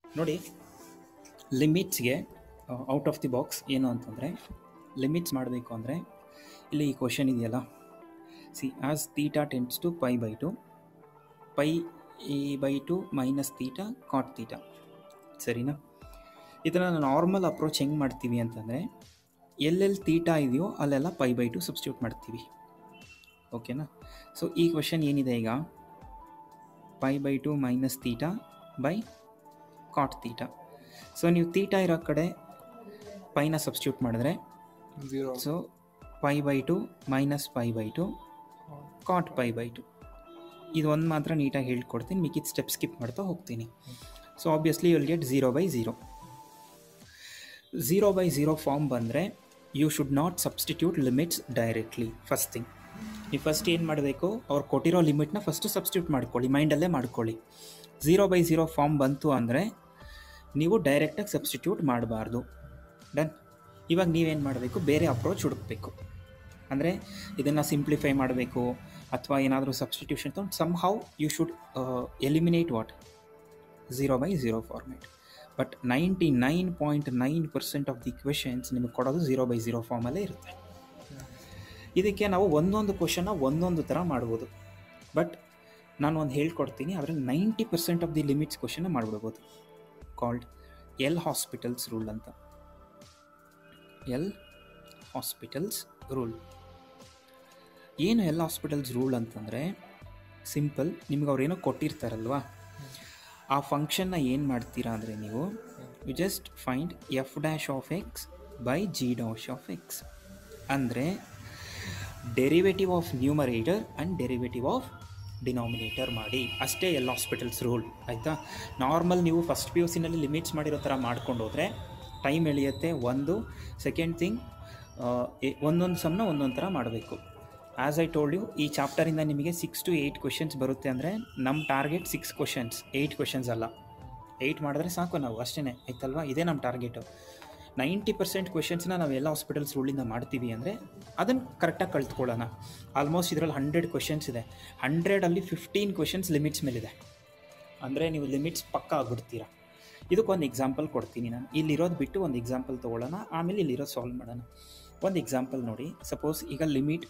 ನೋಡಿ ಲಿಮಿಟ್ಸ್ಗೆ out of the box ಏನು ಅಂತಂದರೆ ಲಿಮಿಟ್ಸ್ ಮಾಡಬೇಕು ಅಂದರೆ ಇಲ್ಲಿ ಈ ಕ್ವಶನ್ ಇದೆಯಲ್ಲ see as theta tends to pi by two pi by by two minus theta cot theta ಸರಿನಾ ಇದನ್ನು ನಾರ್ಮಲ್ ಅಪ್ರೋಚ್ ಹೆಂಗೆ ಮಾಡ್ತೀವಿ ಅಂತಂದರೆ ಎಲ್ಲೆಲ್ಲಿ ತೀಟಾ ಇದೆಯೋ ಅಲ್ಲೆಲ್ಲ ಪೈ ಬೈ ಟು ಸಬ್ಸ್ಟಿಟ್ಯೂಟ್ ಮಾಡ್ತೀವಿ ಓಕೆನಾ ಸೊ ಈ ಕ್ವಶನ್ ಏನಿದೆ ಈಗ pi by two minus theta by cot theta so ನೀವು ತೀಟಾ ಇರೋ ಕಡೆ ಪೈನ ಸಬ್ಸ್ಟಿಟ್ಯೂಟ್ ಮಾಡಿದ್ರೆ zero so pi by two minus pi by two cot pi by two ಇದು ಒಂದು ಮಾತ್ರ ನೀಟಾಗಿ ಹೇಳ್ಕೊಡ್ತೀನಿ ಮಿಕ್ಕಿದ ಸ್ಟೆಪ್ ಸ್ಕಿಪ್ ಮಾಡ್ತಾ ಹೋಗ್ತೀನಿ so obviously will get zero by zero zero by zero form ಬಂದರೆ you should not substitute limits directly first thing ನೀವು ಫಸ್ಟ್ ಏನು ಮಾಡಬೇಕು ಅವ್ರು ಕೊಟ್ಟಿರೋ ಲಿಮಿಟ್ನ ಫಸ್ಟು ಸಬ್ಸ್ಟಿಟ್ಯೂಟ್ ಮಾಡ್ಕೊಳ್ಳಿ ಮೈಂಡಲ್ಲೇ ಮಾಡ್ಕೊಳ್ಳಿ ಝೀರೋ ಬೈ ಝೀರೋ ಫಾರ್ಮ್ ಬಂತು ಅಂದರೆ ನೀವು ಡೈರೆಕ್ಟಾಗಿ ಸಬ್ಸ್ಟಿಟ್ಯೂಟ್ ಮಾಡಬಾರ್ದು ಡನ್ ಇವಾಗ ನೀವೇನು ಮಾಡಬೇಕು ಬೇರೆ ಅಪ್ರೋಚ್ ಹುಡುಕಬೇಕು ಅಂದರೆ ಇದನ್ನು ಸಿಂಪ್ಲಿಫೈ ಮಾಡಬೇಕು ಅಥವಾ ಏನಾದರೂ ಸಬ್ಸ್ಟಿಟ್ಯೂಷನ್ ತೊಗೊಂಡು somehow you should eliminate what zero by zero format but ninety nine point nine percent of the questions ನಿಮಗೆ ಕೊಡೋದು ಝೀರೋ ಬೈ ಝೀರೋ ಫಾರ್ಮಲ್ಲೇ ಇರುತ್ತೆ ಇದಕ್ಕೆ ನಾವು ಒಂದೊಂದು ಕ್ವಶನ್ನ ಒಂದೊಂದು ಥರ ಮಾಡ್ಬೋದು ಬಟ್ ನಾನು ಒಂದು ಹೇಳ್ಕೊಡ್ತೀನಿ ಅದರಲ್ಲಿ ninety percent of the limits ಕ್ವಶನ್ನ ಮಾಡಿಬಿಡ್ಬೋದು ಕಾಲ್ಡ್ ಎಲ್ ಹಾಸ್ಪಿಟಲ್ಸ್ ರೂಲ್ ಅಂತ ಎಲ್ ಹಾಸ್ಪಿಟಲ್ಸ್ ರೂಲ್ ಏನು ಎಲ್ ಹಾಸ್ಪಿಟಲ್ಸ್ ರೂಲ್ ಅಂತಂದರೆ ಸಿಂಪಲ್ ನಿಮ್ಗೆ ಅವ್ರೇನೋ ಕೊಟ್ಟಿರ್ತಾರಲ್ವಾ ಆ ಫಂಕ್ಷನ್ನ ಏನು ಮಾಡ್ತೀರಾ ಅಂದರೆ ನೀವು you just find f dash of x by g dash of x ಅಂದರೆ derivative of numerator and derivative of denominator ಮಾಡಿ ಅಷ್ಟೇ ಎಲ್ಲ ಹಾಸ್ಪಿಟಲ್ಸ್ ರೂಲ್ ಆಯಿತಾ ನಾರ್ಮಲ್ ನೀವು ಫಸ್ಟ್ ಪಿ ಯು ಸಿನಲ್ಲಿ ಲಿಮಿಟ್ಸ್ ಮಾಡಿರೋ ಥರ ಮಾಡ್ಕೊಂಡು ಹೋದರೆ ಟೈಮ್ ಎಳೆಯುತ್ತೆ ಒಂದು ಸೆಕೆಂಡ್ ಥಿಂಗ್ ಒಂದೊಂದು ಸಮ್ನ ಒಂದೊಂದು ಥರ ಮಾಡಬೇಕು ಆ್ಯಸ್ ಐ ಟೋಲ್ಡ್ ಯು ಈ ಚಾಪ್ಟರಿಂದ ನಿಮಗೆ ಸಿಕ್ಸ್ ಟು ಏಯ್ಟ್ ಕ್ವೆಶನ್ಸ್ ಬರುತ್ತೆ ಅಂದರೆ ನಮ್ಮ target six questions eight questions ಅಲ್ಲ ಏಯ್ಟ್ ಮಾಡಿದ್ರೆ ಸಾಕು ನಾವು ಅಷ್ಟೇ ಆಯ್ತಲ್ವಾ ಇದೇ ನಮ್ಮ ಟಾರ್ಗೆಟು ನೈಂಟಿ ಪರ್ಸೆಂಟ್ ಕ್ವೆಶನ್ಸ್ನ ನಾವು ಎಲ್ಲ ಹಾಸ್ಪಿಟಲ್ಸ್ ರೂಲಿಂದ ಮಾಡ್ತೀವಿ ಅಂದರೆ ಅದನ್ನು ಕರೆಕ್ಟಾಗಿ ಕಲ್ತ್ಕೊಳ್ಳೋಣ ಆಲ್ಮೋಸ್ಟ್ ಇದರಲ್ಲಿ ಹಂಡ್ರೆಡ್ ಕ್ವೆಶನ್ಸ್ ಇದೆ ಹಂಡ್ರೆಡಲ್ಲಿ ಫಿಫ್ಟೀನ್ ಕ್ವೆಶನ್ಸ್ ಲಿಮಿಟ್ಸ್ ಮೇಲಿದೆ ಅಂದರೆ ನೀವು ಲಿಮಿಟ್ಸ್ ಪಕ್ಕ ಆಗ್ಬಿಡ್ತೀರಾ ಇದಕ್ಕೊಂದು ಎಕ್ಸಾಂಪಲ್ ಕೊಡ್ತೀನಿ ನಾನು ಇಲ್ಲಿರೋದು ಬಿಟ್ಟು ಒಂದು ಎಕ್ಸಾಂಪಲ್ ತೊಗೊಳ್ಳೋಣ ಆಮೇಲೆ ಇಲ್ಲಿರೋದು ಸಾಲ್ವ್ ಮಾಡೋಣ ಒಂದು ಎಕ್ಸಾಂಪಲ್ ನೋಡಿ ಸಪೋಸ್ ಈಗ limit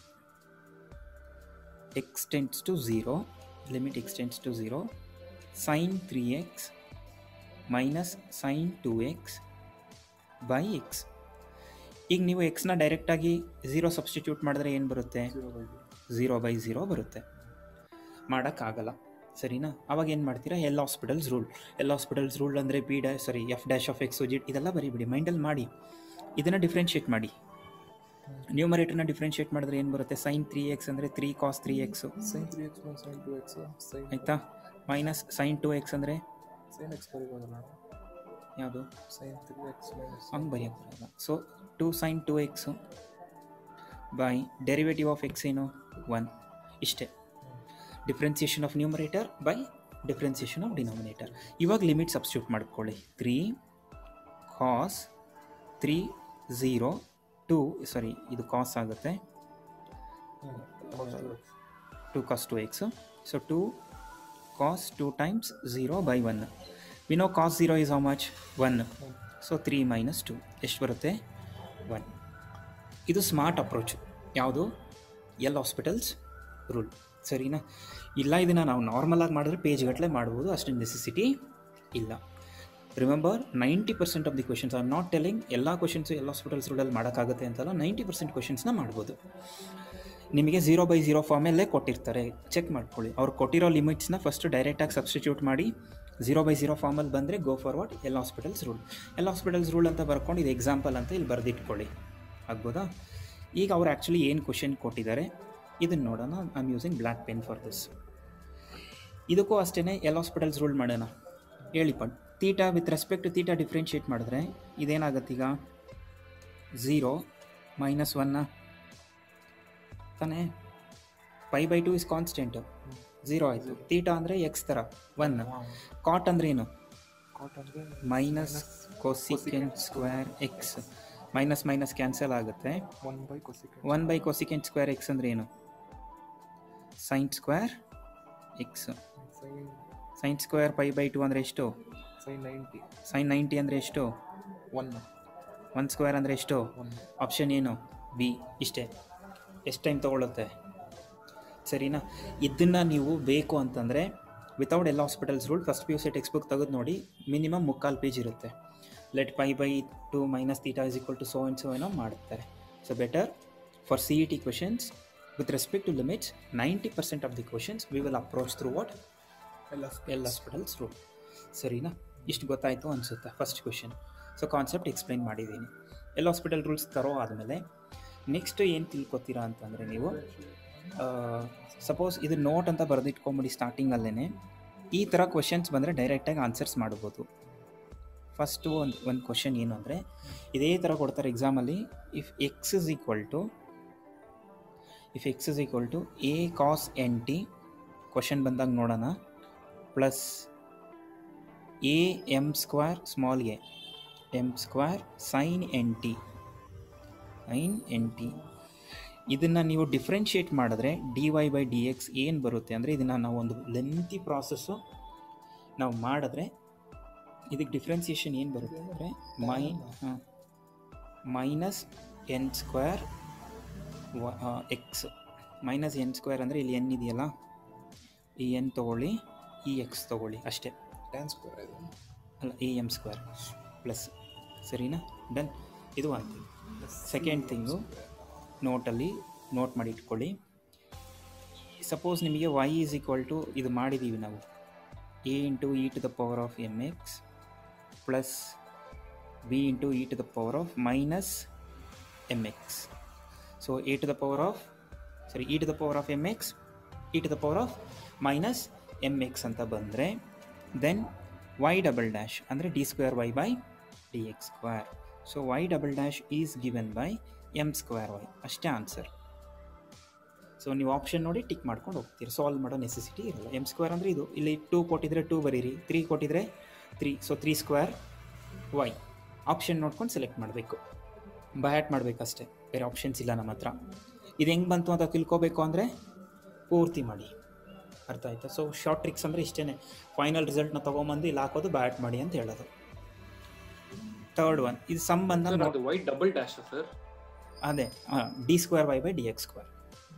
extends to zero limit extends to zero sine three x minus sine two x by x ಈಗ ನೀವು ಎಕ್ಸ್ನ ಡೈರೆಕ್ಟಾಗಿ ಝೀರೋ ಸಬ್ಸ್ಟಿಟ್ಯೂಟ್ ಮಾಡಿದ್ರೆ ಏನು ಬರುತ್ತೆ zero by zero by zero ಬರುತ್ತೆ ಮಾಡೋಕ್ಕಾಗಲ್ಲ ಸರಿನಾ ಅವಾಗ ಏನು ಮಾಡ್ತೀರಾ ಎಲ್ಲ ಹಾಸ್ಪಿಟಲ್ಸ್ ರೂಲ್ ಎಲ್ಲ ಹಾಸ್ಪಿಟಲ್ಸ್ ರೂಲ್ ಅಂದರೆ ಬಿ ಡ್ಯಾ sorry f dash of x ಜಿಡ್ ಇದೆಲ್ಲ ಬರೀಬಿಡಿ ಮೈಂಡಲ್ಲಿ ಮಾಡಿ ಇದನ್ನು ಡಿಫ್ರೆನ್ಷಿಯೇಟ್ ಮಾಡಿ ನ್ಯೂಮರೇಟರ್ನ ಡಿಫ್ರೆನ್ಷಿಯೇಟ್ ಮಾಡಿದ್ರೆ ಏನು ಬರುತ್ತೆ ಸೈನ್ ತ್ರೀ ಎಕ್ಸ್ ಅಂದರೆ three cos three x sine three x one sine two x sine ಆಯಿತಾ ಮೈನಸ್ ಸೈನ್ ಟು ಎಕ್ಸ್ ಅಂದರೆ ಸೈನ್ ಎಕ್ಸ್ ಬರೀಬೋದಲ್ಲ ಯಾವುದು ಸೈನ್ ತ್ರೀ ಎಕ್ಸ್ ಮೈನಸ್ ಹಂಗೆ ಬರೆಯೋಕ್ಕೆ ಬರಲ್ಲ so two sine two x by derivative of x ಏನು one ಇಷ್ಟೇ differentiation of numerator by differentiation of denominator ಇವಾಗ ಲಿಮಿಟ್ ಸಬ್ಸ್ಟಿಟ್ಯೂಟ್ ಮಾಡ್ಕೊಳ್ಳಿ three cos three zero two sorry ಇದು ಕಾಸ್ ಆಗುತ್ತೆ to cos two x so two cos two times zero by one we know cos zero is how much one so three minus two ಎಷ್ಟು ಬರುತ್ತೆ one ಇದು smart approach ಯಾವುದು L hospitals rule ಸರಿನಾ ಇಲ್ಲ ಇದನ್ನು ನಾವು ನಾರ್ಮಲಾಗಿ ಮಾಡಿದ್ರೆ ಪೇಜ್ ಗಟ್ಟಲೆ ಮಾಡ್ಬೋದು ಅಷ್ಟು ನೆಸೆಸಿಟಿ ಇಲ್ಲ remember ninety percent of the questions I am not telling ಎಲ್ಲ ಕ್ವೆಶನ್ಸು ಎಲ್ಲ ಹಾಸ್ಪಿಟಲ್ಸ್ ರೂಲಲ್ಲಿ ಮಾಡೋಕ್ಕಾಗುತ್ತೆ ಅಂತಲ್ಲ ನೈಂಟಿ ಪರ್ಸೆಂಟ್ ಕ್ವೆಶನ್ಸ್ನ ಮಾಡ್ಬೋದು ನಿಮಗೆ ಝೀರೋ ಬೈ ಝೀರೋ ಫಾರ್ಮಲ್ಲೇ ಕೊಟ್ಟಿರ್ತಾರೆ ಚೆಕ್ ಮಾಡ್ಕೊಳ್ಳಿ ಅವ್ರು ಕೊಟ್ಟಿರೋ ಲಿಮಿಟ್ಸ್ನ ಫಸ್ಟ್ ಡೈರೆಕ್ಟಾಗಿ ಸಬ್ಸ್ಟಿಟ್ಯೂಟ್ ಮಾಡಿ ಝೀರೋ ಬೈ ಝೀರೋ ಫಾರ್ಮಲ್ಲಿ ಬಂದರೆ ಗೋ ಫಾರ್ವರ್ಡ್ ಎಲ್ಲ ಹಾಸ್ಪಿಟಲ್ಸ್ ರೂಲ್ ಎಲ್ಲ ಹಾಸ್ಪಿಟಲ್ಸ್ ರೂಲ್ ಅಂತ ಬರ್ಕೊಂಡು ಇದು ಎಕ್ಸಾಂಪಲ್ ಅಂತ ಇಲ್ಲಿ ಬರೆದಿಟ್ಕೊಳ್ಳಿ ಆಗ್ಬೋದಾ ಈಗ ಅವ್ರು ಆ್ಯಕ್ಚುಲಿ ಏನು ಕ್ವಶನ್ ಕೊಟ್ಟಿದ್ದಾರೆ ಇದನ್ನು ನೋಡೋಣ I am using black pen for this ಇದಕ್ಕೂ ಅಷ್ಟೇ ಎಲ್ಲ ಹಾಸ್ಪಿಟಲ್ಸ್ ರೂಲ್ ಮಾಡೋಣ ಹೇಳಿ ಪಡ್ theta with respect to theta differentiate ಮಾಡಿದ್ರೆ ಇದೇನಾಗತ್ತೆ ಈಗ ಝೀರೋ ಮೈನಸ್ ಒನ್ನ ತಾನೇ phi by two is constant zero ಆಯಿತು ತೀಟಾ ಅಂದರೆ ಎಕ್ಸ್ ಥರ ಒನ್ ಕಾಟ್ ಅಂದ್ರೆ ಏನು ಕಾಟ್ ಅಂದರೆ minus cosecant square x minus minus cancel ಆಗುತ್ತೆ one by cosecant one by cosecant square x ಅಂದ್ರೆ ಏನು sine square X sign sine square pi by two ಅಂದರೆ ಎಷ್ಟು ಸೈನ್ ನೈಂಟಿ ಸೈನ್ ನೈಂಟಿ ಅಂದರೆ ಎಷ್ಟು ಒನ್ ಒನ್ ಸ್ಕ್ವೇರ್ ಅಂದರೆ ಎಷ್ಟು one option ಏನು ಬಿ ಇಷ್ಟೇ ಎಷ್ಟು ಟೈಮ್ ತೊಗೊಳುತ್ತೆ ಸರಿನಾ ಇದನ್ನು ನೀವು ಬೇಕು ಅಂತಂದರೆ ವಿತೌಟ್ ಎಲ್ಲ hospitals rule first P U C text book ತೆಗೆದು ನೋಡಿ ಮಿನಿಮಮ್ ಮುಕ್ಕಾಲು ಪೇಜ್ ಇರುತ್ತೆ let pi by two minus theta is equal to so and so ಏನೋ ಮಾಡ್ತಾರೆ so better for C E T questions with respect to limits ninety percent of the questions we will approach through what ಎಲ್ಲ L hospitals rule ಸರಿನಾ ಇಷ್ಟು ಗೊತ್ತಾಯಿತು ಅನಿಸುತ್ತೆ first question so concept explain ಮಾಡಿದ್ದೀನಿ L hospital rules ತರೋ ಆದಮೇಲೆ next ಏನು ತಿಳ್ಕೊತೀರಾ ಅಂತಂದರೆ ನೀವು ಸಪೋಸ್ ಇದು ನೋಟ್ ಅಂತ ಬರೆದಿಟ್ಕೊಂಬಿಡಿ ಸ್ಟಾರ್ಟಿಂಗಲ್ಲೇ ಈ ಥರ ಕ್ವಶನ್ಸ್ ಬಂದರೆ ಡೈರೆಕ್ಟಾಗಿ ಆನ್ಸರ್ಸ್ ಮಾಡ್ಬೋದು ಫಸ್ಟು ಒಂದು ಒಂದು ಕ್ವಶನ್ ಏನು ಅಂದರೆ ಇದೇ ಥರ ಕೊಡ್ತಾರೆ ಎಕ್ಸಾಮಲ್ಲಿ if x is equal to if x is equal to a cos n t question ಬಂದಾಗ ನೋಡೋಣ plus a m square small a m square sine n t sine n t ಇದನ್ನು ನೀವು ಡಿಫ್ರೆನ್ಷಿಯೇಟ್ ಮಾಡಿದ್ರೆ d y by d x ಏನು ಬರುತ್ತೆ ಅಂದರೆ ಇದನ್ನು ನಾವು ಒಂದು ಲೆಂತಿ ಪ್ರಾಸೆಸ್ಸು ನಾವು ಮಾಡಿದ್ರೆ ಇದಕ್ಕೆ ಡಿಫ್ರೆನ್ಸಿಯೇಷನ್ ಏನು ಬರುತ್ತೆ ಅಂದರೆ ಮೈ ಹಾಂ minus n square x minus n square ಅಂದರೆ ಇಲ್ಲಿ ಎನ್ ಇದೆಯಲ್ಲ ಈ ಎನ್ ತೊಗೊಳ್ಳಿ ಈ ಎಕ್ಸ್ ತೊಗೊಳ್ಳಿ ಅಷ್ಟೇ ಟ್ಯಾನ್ ಸ್ಕ್ವೇರ್ ಇದು ಅಲ್ಲ ಎ ಎಮ್ ಸ್ಕ್ವೇರ್ ಪ್ಲಸ್ ಸರಿನಾ ಡನ್ ಇದು ಒಂದು ಥಿಂಗ್ ಸೆಕೆಂಡ್ ಥಿಂಗು ನೋಟಲ್ಲಿ ನೋಟ್ ಮಾಡಿ ಇಟ್ಕೊಳ್ಳಿ ಸಪೋಸ್ ನಿಮಗೆ ವೈ ಈಸ್ ಈಕ್ವಲ್ ಟು ಇದು ಮಾಡಿದ್ದೀವಿ ನಾವು a into e to the power of m x plus b into e to the power of minus m x so a to the power of sorry e to the power of m x e to the power of minus m x ಅಂತ ಬಂದರೆ then y double dash ಅಂದರೆ d square y by d x square so y double dash is given by m square Y ಅಷ್ಟೇ answer so ನೀವು option ನೋಡಿ tick ಮಾಡ್ಕೊಂಡು ಹೋಗ್ತೀರಿ solve ಮಾಡೋ necessity ಇರಲ್ಲ ಎಮ್ ಸ್ಕ್ವೇರ್ ಅಂದರೆ ಇದು ಇಲ್ಲಿ ಟೂ ಕೊಟ್ಟಿದ್ರೆ ಟೂ ಬರೀರಿ ತ್ರೀ ಕೊಟ್ಟಿದ್ರೆ three so three square y option ನೋಡ್ಕೊಂಡು ಸೆಲೆಕ್ಟ್ ಮಾಡಬೇಕು ಬಯಾಟ್ ಮಾಡಬೇಕಷ್ಟೇ ಬೇರೆ ಆಪ್ಷನ್ಸ್ ಇಲ್ಲ ನಮ್ಮ ಹತ್ರ ಇದು ಹೆಂಗೆ ಬಂತು ಅಂತ ತಿಳ್ಕೊಬೇಕು ಅಂದರೆ ಪೂರ್ತಿ ಮಾಡಿ ಅರ್ಥ ಆಯ್ತಾ ಸೊ ಶಾರ್ಟ್ ಟ್ರಿಕ್ಸ್ ಅಂದರೆ ಇಷ್ಟೇ ಫೈನಲ್ ರಿಸಲ್ಟ್ನ ತೊಗೊಂಬಂದು ಇಲ್ಲಿ ಹಾಕೋದು ಬ್ಯಾಟ್ ಮಾಡಿ ಅಂತ ಹೇಳೋದು ಥರ್ಡ್ ಒನ್ ಇದು ಸಮ್ ಬಂದಾಗ ಸರ್ ಅದು ವೈಟ್ ಡಬಲ್ ಡ್ಯಾಶ್ ಸರ್ ಅದೇ d square y by d x square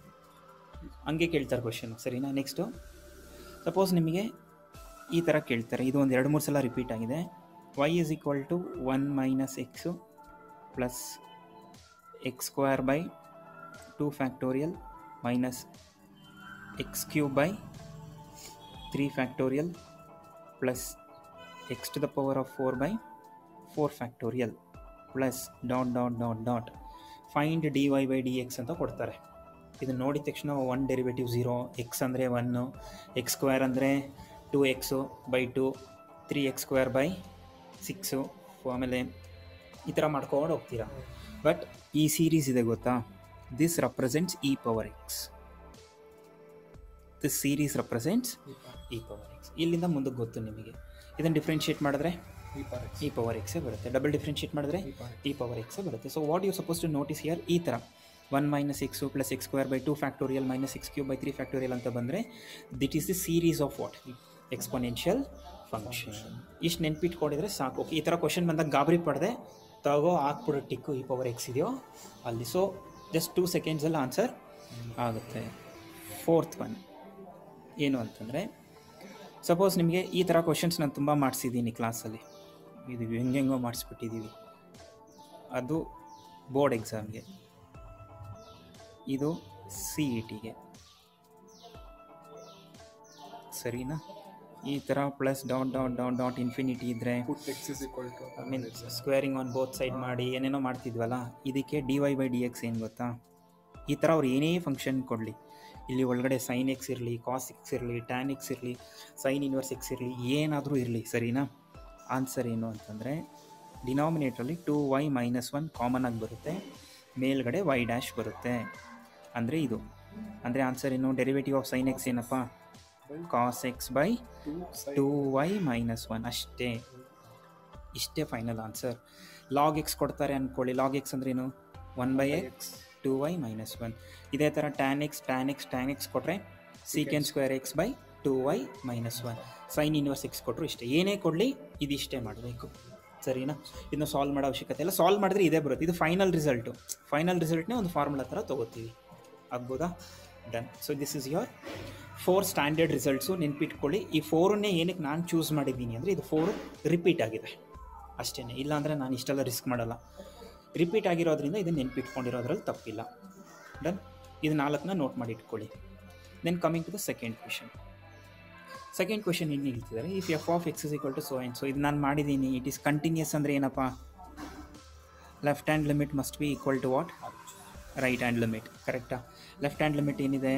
ಹಂಗೆ ಕೇಳ್ತಾರೆ ಕ್ವಶನು ಸರಿನಾ ನೆಕ್ಸ್ಟು ಸಪೋಸ್ ನಿಮಗೆ ಈ ಥರ ಕೇಳ್ತಾರೆ ಇದು ಒಂದು ಎರಡು ಮೂರು ಸಲ ರಿಪೀಟ್ ಆಗಿದೆ y is equal to one minus x plus x square by two factorial minus x cube by three factorial plus x to the power of four by four factorial plus dot dot dot dot find d y by d x ಅಂತ ಕೊಡ್ತಾರೆ ಇದನ್ನು ನೋಡಿದ ತಕ್ಷಣ one derivative zero x ಅಂದರೆ one x square ಅಂದರೆ two x by two three x square by six ಆಮೇಲೆ ಈ ಥರ ಮಾಡ್ಕೊಂಡು ಹೋಗ್ತೀರಾ ಬಟ್ ಈ ಸೀರೀಸ್ ಇದೆ ಗೊತ್ತಾ this represents e power x this series represents e power x ಇಲ್ಲಿಂದ ಮುಂದಕ್ಕೆ ಗೊತ್ತು ನಿಮಗೆ ಇದನ್ನು ಡಿಫ್ರೆನ್ಷಿಯೇಟ್ ಮಾಡಿದ್ರೆ ಈ ಪಾರ್ ಎಕ್ಸ್ ಇ ಪವರ್ ಎಕ್ಸೇ ಬರುತ್ತೆ ಡಬಲ್ ಡಿಫ್ರೆನ್ಷಿಯೇಟ್ ಮಾಡಿದ್ರೆ ಈ ಪಾರ್ ಇ ಪವರ್ ಎಕ್ಸೇ ಬರುತ್ತೆ so what you suppose to notice here ಈ ಥರ one minus x plus x square by two factorial minus x cube by three factorial ಅಂತ ಬಂದರೆ that is the series of what exponential function ಇಷ್ಟು ನೆನ್ಪಿಟ್ಕೊಂಡಿದ್ರೆ ಸಾಕು okay ಈ ಥರ question ಬಂದಾಗ ಗಾಬರಿ ಪಡೆದೆ ತಗೋ ಹಾಕ್ಬಿಡೋ ಟಿಕ್ಕು ಈ ಪವರ್ ಎಕ್ಸ್ ಇದೆಯೋ ಅಲ್ಲಿ ಸೊ ಜಸ್ಟ್ ಟೂ ಸೆಕೆಂಡ್ಸಲ್ಲಿ ಆನ್ಸರ್ ಆಗುತ್ತೆ ಫೋರ್ತ್ ಒನ್ ಏನು ಅಂತಂದರೆ ಸಪೋಸ್ ನಿಮಗೆ ಈ ಥರ ಕ್ವಶನ್ಸ್ ನಾನು ತುಂಬ ಮಾಡಿಸಿದ್ದೀನಿ ಕ್ಲಾಸಲ್ಲಿ ಇದು ಹೆಂಗೆಂಗೋ ಮಾಡಿಸ್ಬಿಟ್ಟಿದ್ದೀವಿ ಅದು ಬೋರ್ಡ್ ಎಕ್ಸಾಮ್ಗೆ ಇದು ಸಿ ಇ ಟಿಗೆ ಸರಿನಾ ಈ ಥರ plus dot dot dot dot infinity ಇದ್ದರೆ put x is equal to I mean squaring on both side ಮಾಡಿ ಏನೇನೋ ಮಾಡ್ತಿದ್ವಲ್ಲ ಇದಕ್ಕೆ d y by d x ಏನು ಗೊತ್ತಾ ಈ ಥರ ಅವ್ರು ಏನೇ ಫಂಕ್ಷನ್ ಕೊಡಲಿ ಇಲ್ಲಿ ಒಳಗಡೆ ಸೈನ್ ಎಕ್ಸ್ ಇರಲಿ ಕಾಸ್ ಎಕ್ಸ್ ಇರಲಿ ಟ್ಯಾನ್ ಎಕ್ಸ್ ಇರಲಿ ಸೈನ್ ಇನ್ವರ್ಸ್ ಎಕ್ಸ್ ಇರಲಿ ಏನಾದರೂ ಇರಲಿ ಸರಿನಾ ಆನ್ಸರ್ ಏನು ಅಂತಂದರೆ ಡಿನಾಮಿನೇಟ್ರಲ್ಲಿ two y minus one common ಆಗಿ ಬರುತ್ತೆ ಮೇಲ್ಗಡೆ ವೈ ಡ್ಯಾಶ್ ಬರುತ್ತೆ ಅಂದರೆ ಇದು ಅಂದರೆ ಆನ್ಸರ್ ಏನು ಡೆರಿವೇಟಿವ್ ಆಫ್ ಸೈನ್ ಎಕ್ಸ್ ಏನಪ್ಪ cos x by two two y minus one ಅಷ್ಟೇ ಇಷ್ಟೇ ಫೈನಲ್ ಆನ್ಸರ್ ಲಾಗ್ ಎಕ್ಸ್ ಕೊಡ್ತಾರೆ ಅಂದ್ಕೊಳ್ಳಿ ಲಾಗ್ ಎಕ್ಸ್ ಅಂದ್ರೇನು one by x two y minus one ಇದೇ ಥರ tan x tan x tan x ಕೊಟ್ಟರೆ secant square x by two y minus one sine inverse x ಕೊಟ್ಟರು ಇಷ್ಟೇ ಏನೇ ಕೊಡಲಿ ಇದಿಷ್ಟೇ ಮಾಡಬೇಕು ಸರಿನಾ ಇದನ್ನು ಸಾಲ್ವ್ ಮಾಡೋ ಅವಶ್ಯಕತೆ ಇಲ್ಲ ಸಾಲ್ವ್ ಮಾಡಿದ್ರೆ ಇದೇ ಬರುತ್ತೆ ಇದು ಫೈನಲ್ ರಿಸಲ್ಟು ಫೈನಲ್ ರಿಸಲ್ಟ್ನೇ ಒಂದು ಫಾರ್ಮುಲಾ ಥರ ತೊಗೋತೀವಿ ಆಗ್ಬೋದಾ done so this is your four standard results ನೆನ್ಪಿಟ್ಕೊಳ್ಳಿ ಈ ಫೋರನ್ನೇ ಏನಕ್ಕೆ ನಾನು ಚೂಸ್ ಮಾಡಿದ್ದೀನಿ ಅಂದರೆ ಇದು ಫೋರು ರಿಪೀಟ್ ಆಗಿದೆ ಅಷ್ಟೇ ಇಲ್ಲಾಂದರೆ ನಾನು ಇಷ್ಟೆಲ್ಲ ರಿಸ್ಕ್ ಮಾಡಲ್ಲ ರಿಪೀಟ್ ಆಗಿರೋದ್ರಿಂದ ಇದನ್ನು ನೆನ್ಪಿಟ್ಕೊಂಡಿರೋದ್ರಲ್ಲಿ ತಪ್ಪಿಲ್ಲ ಡನ್ ಇದು ನಾಲ್ಕನ್ನ ನೋಟ್ ಮಾಡಿ ಇಟ್ಕೊಳ್ಳಿ then coming to the second question second question ಏನು ಹೇಳ್ತಿದ್ದಾರೆ if f of x is equal to so and so ಇದು ನಾನು ಮಾಡಿದ್ದೀನಿ ಇಟ್ ಈಸ್ ಕಂಟಿನ್ಯೂಸ್ ಅಂದರೆ ಏನಪ್ಪ left hand limit must be equal to what right hand limit ಕರೆಕ್ಟಾ left hand limit ಏನಿದೆ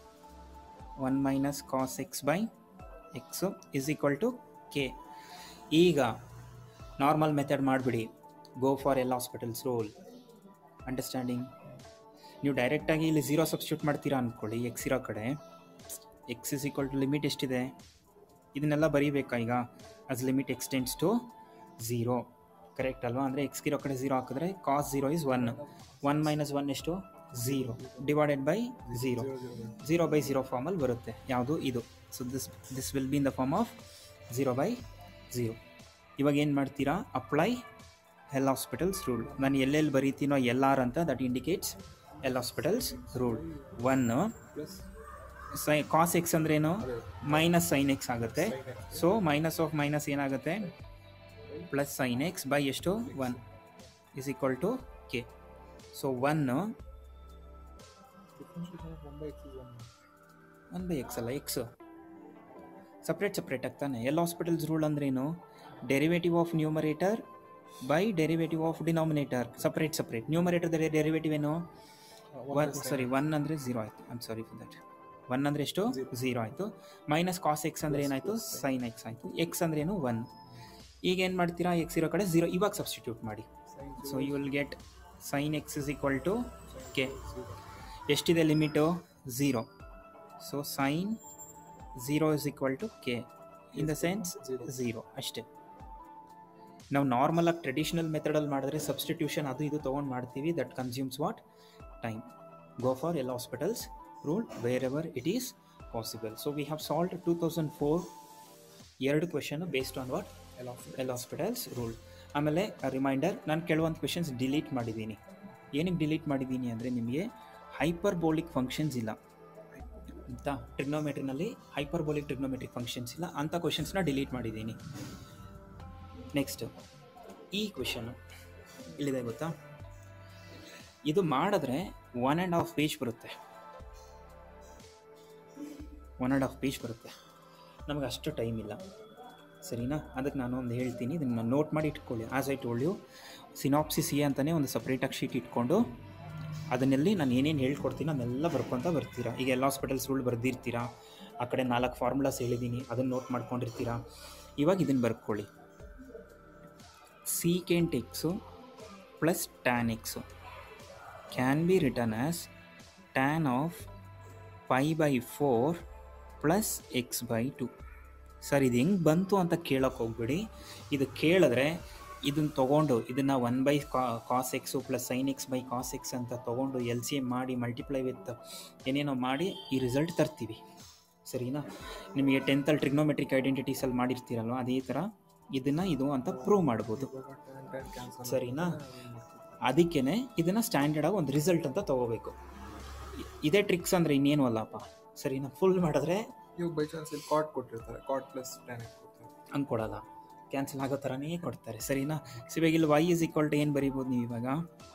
one minus cos x by x is equal to k ಈಗ normal method ಮಾಡಿಬಿಡಿ go for L hospital's rule understanding ನೀವು ಡೈರೆಕ್ಟಾಗಿ ಇಲ್ಲಿ zero substitute ಮಾಡ್ತೀರಾ ಅಂದ್ಕೊಳ್ಳಿ x ಇರೋ ಕಡೆ x is equal to limit ಎಷ್ಟಿದೆ ಇದನ್ನೆಲ್ಲ ಬರೀಬೇಕಾ ಈಗ as limit extends to zero correct ಅಲ್ವಾ ಅಂದರೆ ಎಕ್ಸ್ಗಿರೋ ಕಡೆ ಝೀರೋ ಹಾಕಿದ್ರೆ cos zero is one one minus one ಎಷ್ಟು zero divided by zero zero by zero ಫಾರ್ಮಲ್ಲಿ ಬರುತ್ತೆ ಯಾವುದು ಇದು so this this will be in the form of zero by zero ಇವಾಗ ಏನು ಮಾಡ್ತೀರಾ ಅಪ್ಲೈ ಎಲ್ ಹಾಸ್ಪಿಟಲ್ಸ್ ರೂಲ್ ನಾನು ಎಲ್ಲೆಲ್ಲಿ ಬರೀತೀನೋ ಎಲ್ ಆರ್ ಅಂತ that indicates L hospitals rule one plus ಸೈ ಕಾಸ್ ಎಕ್ಸ್ ಅಂದ್ರೇನು ಮೈನಸ್ ಸೈನ್ ಎಕ್ಸ್ ಆಗುತ್ತೆ ಸೊ ಮೈನಸ್ ಆಫ್ ಮೈನಸ್ ಏನಾಗುತ್ತೆ ಪ್ಲಸ್ ಸೈನ್ ಎಕ್ಸ್ ಬೈ ಎಷ್ಟು one is equal to k so one differentiation of one by x is one one by x ಅಲ್ಲ x separate separate ಆಗ್ತಾನೆ L hospitals rule ಅಂದ್ರೇನು derivative of numerator by derivative of denominator separate separate numerator derivative ಏನು one sorry one ಅಂದರೆ zero ಆಯಿತು I'm sorry for that one ಅಂದರೆ ಎಷ್ಟು zero ಆಯಿತು minus cos x ಅಂದರೆ ಏನಾಯಿತು ಸೈನ್ ಎಕ್ಸ್ ಆಯಿತು ಎಕ್ಸ್ ಅಂದ್ರೆ ಏನು ಒನ್ ಈಗ ಏನು ಮಾಡ್ತೀರಾ ಎಕ್ಸ್ ಇರೋ ಕಡೆ ಝೀರೋ ಇವಾಗ ಸಬ್ಸ್ಟಿಟ್ಯೂಟ್ ಮಾಡಿ so you will get sine x is equal to k ಎಷ್ಟಿದೆ limit zero so sine zero is equal to k in the sense zero ಅಷ್ಟೇ ನಾವು ನಾರ್ಮಲಾಗಿ ಟ್ರೆಡಿಷನಲ್ ಮೆಥಡಲ್ಲಿ ಮಾಡಿದ್ರೆ ಸಬ್ಸ್ಟಿಟ್ಯೂಷನ್ ಅದು ಇದು ತೊಗೊಂಡು ಮಾಡ್ತೀವಿ that consumes what time go for L hospitals rule wherever it is possible so we have solve two thousand four ಎರಡು question based on what L of L hospitals rule ಆಮೇಲೆ reminder ನಾನು ಕೆಲವೊಂದು questions delete ಮಾಡಿದ್ದೀನಿ ಏನಕ್ಕೆ delete ಮಾಡಿದ್ದೀನಿ ಅಂದರೆ ನಿಮಗೆ hyperbolic functions ಇಲ್ಲ ಅಂತ ಟ್ರಿಗ್ನೋಮೆಟ್ರಿನಲ್ಲಿ ಹೈಪರ್ಬೋಲಿಕ್ ಟ್ರಿಗ್ನೋಮೆಟ್ರಿಕ್ ಫಂಕ್ಷನ್ಸ್ ಇಲ್ಲ ಅಂಥ ಕ್ವೆಶನ್ಸ್ನ ಡಿಲೀಟ್ ಮಾಡಿದ್ದೀನಿ ನೆಕ್ಸ್ಟ್ ಈ ಕ್ವೆಶನ್ನು ಇಲ್ಲಿದೆ ಗೊತ್ತಾ ಇದು ಮಾಡಿದ್ರೆ ಒನ್ ಆ್ಯಂಡ್ ಹಾಫ್ ಪೇಜ್ ಬರುತ್ತೆ ಒನ್ ಆ್ಯಂಡ್ ಹಾಫ್ ಪೇಜ್ ಬರುತ್ತೆ ನಮಗೆ ಅಷ್ಟು ಟೈಮ್ ಇಲ್ಲ ಸರಿನಾ ಅದಕ್ಕೆ ನಾನು ಒಂದು ಹೇಳ್ತೀನಿ ಇದನ್ನು ನೋಟ್ ಮಾಡಿ ಇಟ್ಕೊಳ್ಳಿ as I told you synopsis a ಅಂತಲೇ ಒಂದು ಸಪ್ರೇಟಾಗಿ ಶೀಟ್ ಇಟ್ಕೊಂಡು ಅದನ್ನೆಲ್ಲಿ ನಾನು ಏನೇನು ಹೇಳ್ಕೊಡ್ತೀನಿ ಅದನ್ನೆಲ್ಲ ಬರ್ಕೊತ ಬರ್ತೀರಾ ಈಗ ಎಲ್ಲ ಹಾಸ್ಪಿಟಲ್ಸ್ ರೂಲ್ ಬರೆದಿರ್ತೀರಾ ಆ ಕಡೆ ನಾಲ್ಕು ಫಾರ್ಮುಲಾಸ್ ಹೇಳಿದ್ದೀನಿ ಅದನ್ನು ನೋಟ್ ಮಾಡ್ಕೊಂಡಿರ್ತೀರಾ ಇವಾಗ ಇದನ್ನು ಬರ್ಕೊಳ್ಳಿ secant x plus tan x can be return as tan of pi by four plus x by two sir ಇದು ಹೆಂಗೆ ಬಂತು ಅಂತ ಕೇಳೋಕೆ ಹೋಗ್ಬಿಡಿ ಇದು ಕೇಳಿದ್ರೆ ಇದನ್ನು ತೊಗೊಂಡು ಇದನ್ನು one by cos x plus sine x by cos x ಅಂತ ತೊಗೊಂಡು ಎಲ್ ಸಿ ಎಮ್ ಮಾಡಿ ಮಲ್ಟಿಪ್ಲೈ ವಿತ್ ಏನೇನೋ ಮಾಡಿ ಈ ರಿಸಲ್ಟ್ ತರ್ತೀವಿ ಸರಿನಾ ನಿಮಗೆ ಟೆಂತಲ್ಲಿ ಟ್ರಿಗ್ನೋಮೆಟ್ರಿಕ್ ಐಡೆಂಟಿಟೀಸಲ್ಲಿ ಮಾಡಿರ್ತೀರಲ್ವ ಅದೇ ಥರ ಇದನ್ನು ಇದು ಅಂತ ಪ್ರೂವ್ ಮಾಡ್ಬೋದು ಕ್ಯಾನ್ಸಲ್ ಸರಿನಾ ಅದಕ್ಕೇ ಇದನ್ನು ಸ್ಟ್ಯಾಂಡರ್ಡಾಗಿ ಒಂದು ರಿಸಲ್ಟ್ ಅಂತ ತೊಗೋಬೇಕು ಇ- ಇದೇ ಟ್ರಿಕ್ಸ್ ಅಂದರೆ ಇನ್ನೇನು ಅಲ್ಲಪ್ಪ ಸರಿನಾ ಫುಲ್ ಮಾಡಿದ್ರೆ ಇವಾಗ ಬೈ ಚಾನ್ಸ್ ಇಲ್ಲಿ ಕಾಟ್ ಕೊಟ್ಟಿರ್ತಾರೆ ಕಾಟ್ ಪ್ಲಸ್ ಟ್ಯಾನ್ ಕೊಡ್ತಾರೆ ಹಂಗೆ ಕೊಡಲ್ಲ ಕ್ಯಾನ್ಸಲ್ ಆಗೋ ಥರನೇ ಕೊಡ್ತಾರೆ ಸರಿನಾ ಸೊ ಇವಾಗ ಇಲ್ಲಿ ವೈ ಇಸ್ ಈಕ್ವಲ್ ಟು ಏನು ಬರೀಬೋದು ನೀವು ಇವಾಗ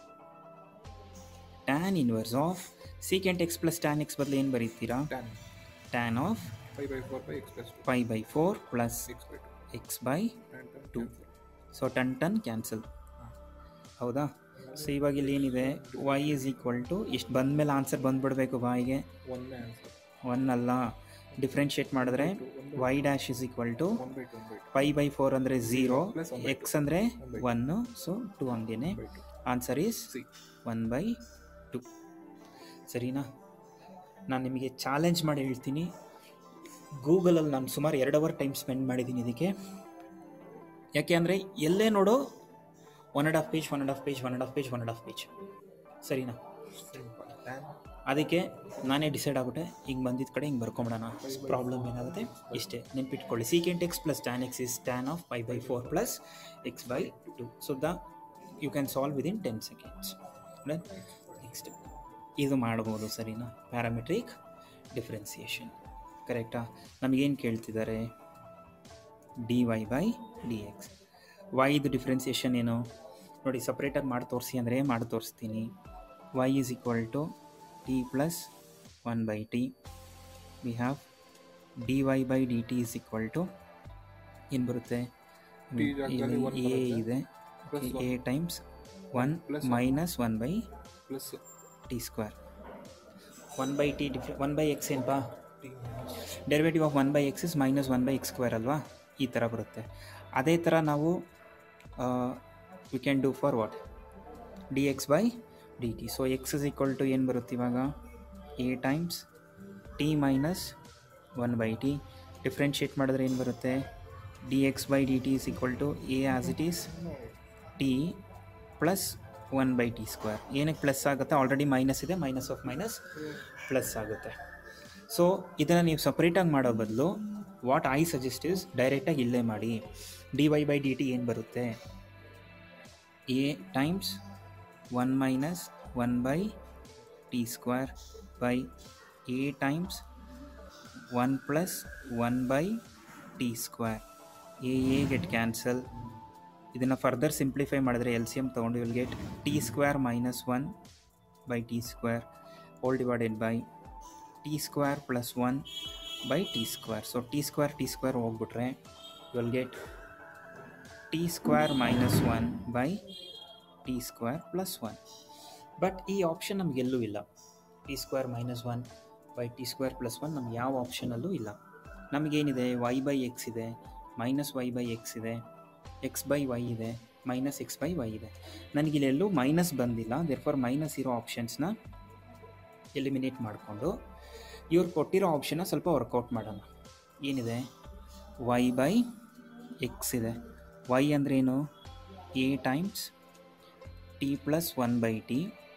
tan inverse of secant x plus tan x ಬದಲು ಏನು ಬರೀತೀರಾ tan tan of five by four by x plus phi by four plus six by two x by tan tan Two. Cancel so tan tan cancel ಹೌದಾ so ಇವಾಗ ಇಲ್ಲಿ ಏನಿದೆ y is equal to ಇಷ್ಟು ಬಂದಮೇಲೆ answer ಬಂದ್ಬಿಡ್ಬೇಕು ವಾಯ್ಗೆ ಒನ್ನೇ answer one ಅಲ್ಲ ಡಿಫ್ರೆನ್ಷಿಯೇಟ್ ಮಾಡಿದ್ರೆ y dash is equal to one by two one by two phi by four ಅಂದರೆ zero plus one by x ಅಂದರೆ ಒನ್ನು ಸೊ ಟು ಹಂಗೇನೆ by two answer is C one by two ಸರಿನಾ ನಾನು ನಿಮಗೆ challenge ಮಾಡಿ ಹೇಳ್ತೀನಿ ಗೂಗಲಲ್ಲಿ ನಾನು ಸುಮಾರು ಎರಡು ಅವರ್ ಟೈಮ್ ಸ್ಪೆಂಡ್ ಮಾಡಿದ್ದೀನಿ ಇದಕ್ಕೆ ಯಾಕೆ ಅಂದರೆ ಎಲ್ಲೇ ನೋಡು one and half page one and half page one and half page one and half page ಸರಿನಾ ಸಿಂಪಲ್ ಟ್ಯಾನ್ ಅದಕ್ಕೆ ನಾನೇ ಡಿಸೈಡ್ ಆಗ್ಬಿಟ್ಟೆ ಹಿಂಗೆ ಬಂದಿದ್ದ ಕಡೆ ಹಿಂಗೆ ಬರ್ಕೊಂಬಿಡೋಣ ಪ್ರಾಬ್ಲಮ್ ಏನಾಗುತ್ತೆ ಇಷ್ಟೇ ನೆನ್ಪಿಟ್ಕೊಳ್ಳಿ secant x plus tan x is tan of pi by four plus x by two so the you can solve within ten seconds next ಇದು ಮಾಡ್ಬೋದು ಸರಿನಾ ಪ್ಯಾರಾಮೆಟ್ರಿಕ್ ಡಿಫ್ರೆನ್ಸಿಯೇಷನ್ ಕರೆಕ್ಟಾ ನಮಗೇನು ಕೇಳ್ತಿದ್ದಾರೆ d y by d x ವೈದು differentiation ಏನು ನೋಡಿ ಸಪ್ರೇಟಾಗಿ ಮಾಡಿ ತೋರಿಸಿ ಅಂದರೆ ಮಾಡಿ ತೋರಿಸ್ತೀನಿ y is equal to t plus one by t we have d y by d t is equal to ಏನು ಬರುತ್ತೆ T ಜಾಗದಲ್ಲಿ one ಎ ಬರುತ್ತೆ. ಇದೆ Plus a times one Plus one. Minus one by plus t square one by t ಡಿಫ್ರೆ one by x ಏನಪ್ಪಾ t derivative of one by x is minus one by x square ಅಲ್ವಾ ಈ ಥರ ಬರುತ್ತೆ ಅದೇ ಥರ ನಾವು we can do for what d x by d t so x is equal to ಏನು ಬರುತ್ತೆ ಇವಾಗ a times t minus one by t differentiate ಮಾಡಿದ್ರೆ ಏನು ಬರುತ್ತೆ d x by d t is equal to a as it is t plus one by t square ಏನಕ್ಕೆ plus ಆಗುತ್ತೆ already minus ಇದೆ minus of minus plus ಆಗುತ್ತೆ so ಇದನ್ನು ನೀವು ಸಪ್ರೇಟಾಗಿ ಮಾಡೋ ಬದಲು ವಾಟ್ ಐ ಸಜೆಸ್ಟ್ ಇಸ್ ಡೈರೆಕ್ಟಾಗಿ ಇಲ್ಲೇ ಮಾಡಿ d y by d t ಏನು ಬರುತ್ತೆ a times one minus one by t square by a times one plus one by t square a a get cancel ಇದನ್ನು ಫರ್ದರ್ ಸಿಂಪ್ಲಿಫೈ ಮಾಡಿದ್ರೆ L C M ತೊಗೊಂಡು will get t square minus one by t square whole divided by t square plus one by t square so t square t square ಹೋಗ್ಬಿಟ್ರೆ will get t square minus one by t square plus one but ಈ option ನಮಗೆಲ್ಲೂ ಇಲ್ಲ t square minus one by t square plus one ನಮ್ಗೆ ಯಾವ ಆಪ್ಷನಲ್ಲೂ ಇಲ್ಲ ನಮಗೇನಿದೆ y by x ಇದೆ ಮೈನಸ್ ವೈ ಬೈ ಎಕ್ಸ್ ಇದೆ ಎಕ್ಸ್ ಬೈ ವೈ ಇದೆ ಮೈನಸ್ ಎಕ್ಸ್ ಬೈ ವೈ ಇದೆ ನನಗಿಲ್ಲೆಲ್ಲೂ ಮೈನಸ್ ಬಂದಿಲ್ಲ ದೇರ್ಫಾರ್ ಮೈನಸ್ ಇರೋ ಆಪ್ಷನ್ಸ್ನ ಎಲಿಮಿನೇಟ್ ಮಾಡಿಕೊಂಡು ಇವ್ರು ಕೊಟ್ಟಿರೋ ಆಪ್ಷನ್ನ ಸ್ವಲ್ಪ ವರ್ಕೌಟ್ ಮಾಡೋಣ ಏನಿದೆ ವೈ ಬೈ ಎಕ್ಸ್ ಇದೆ ವೈ ಅಂದ್ರೇನು a times t plus one by t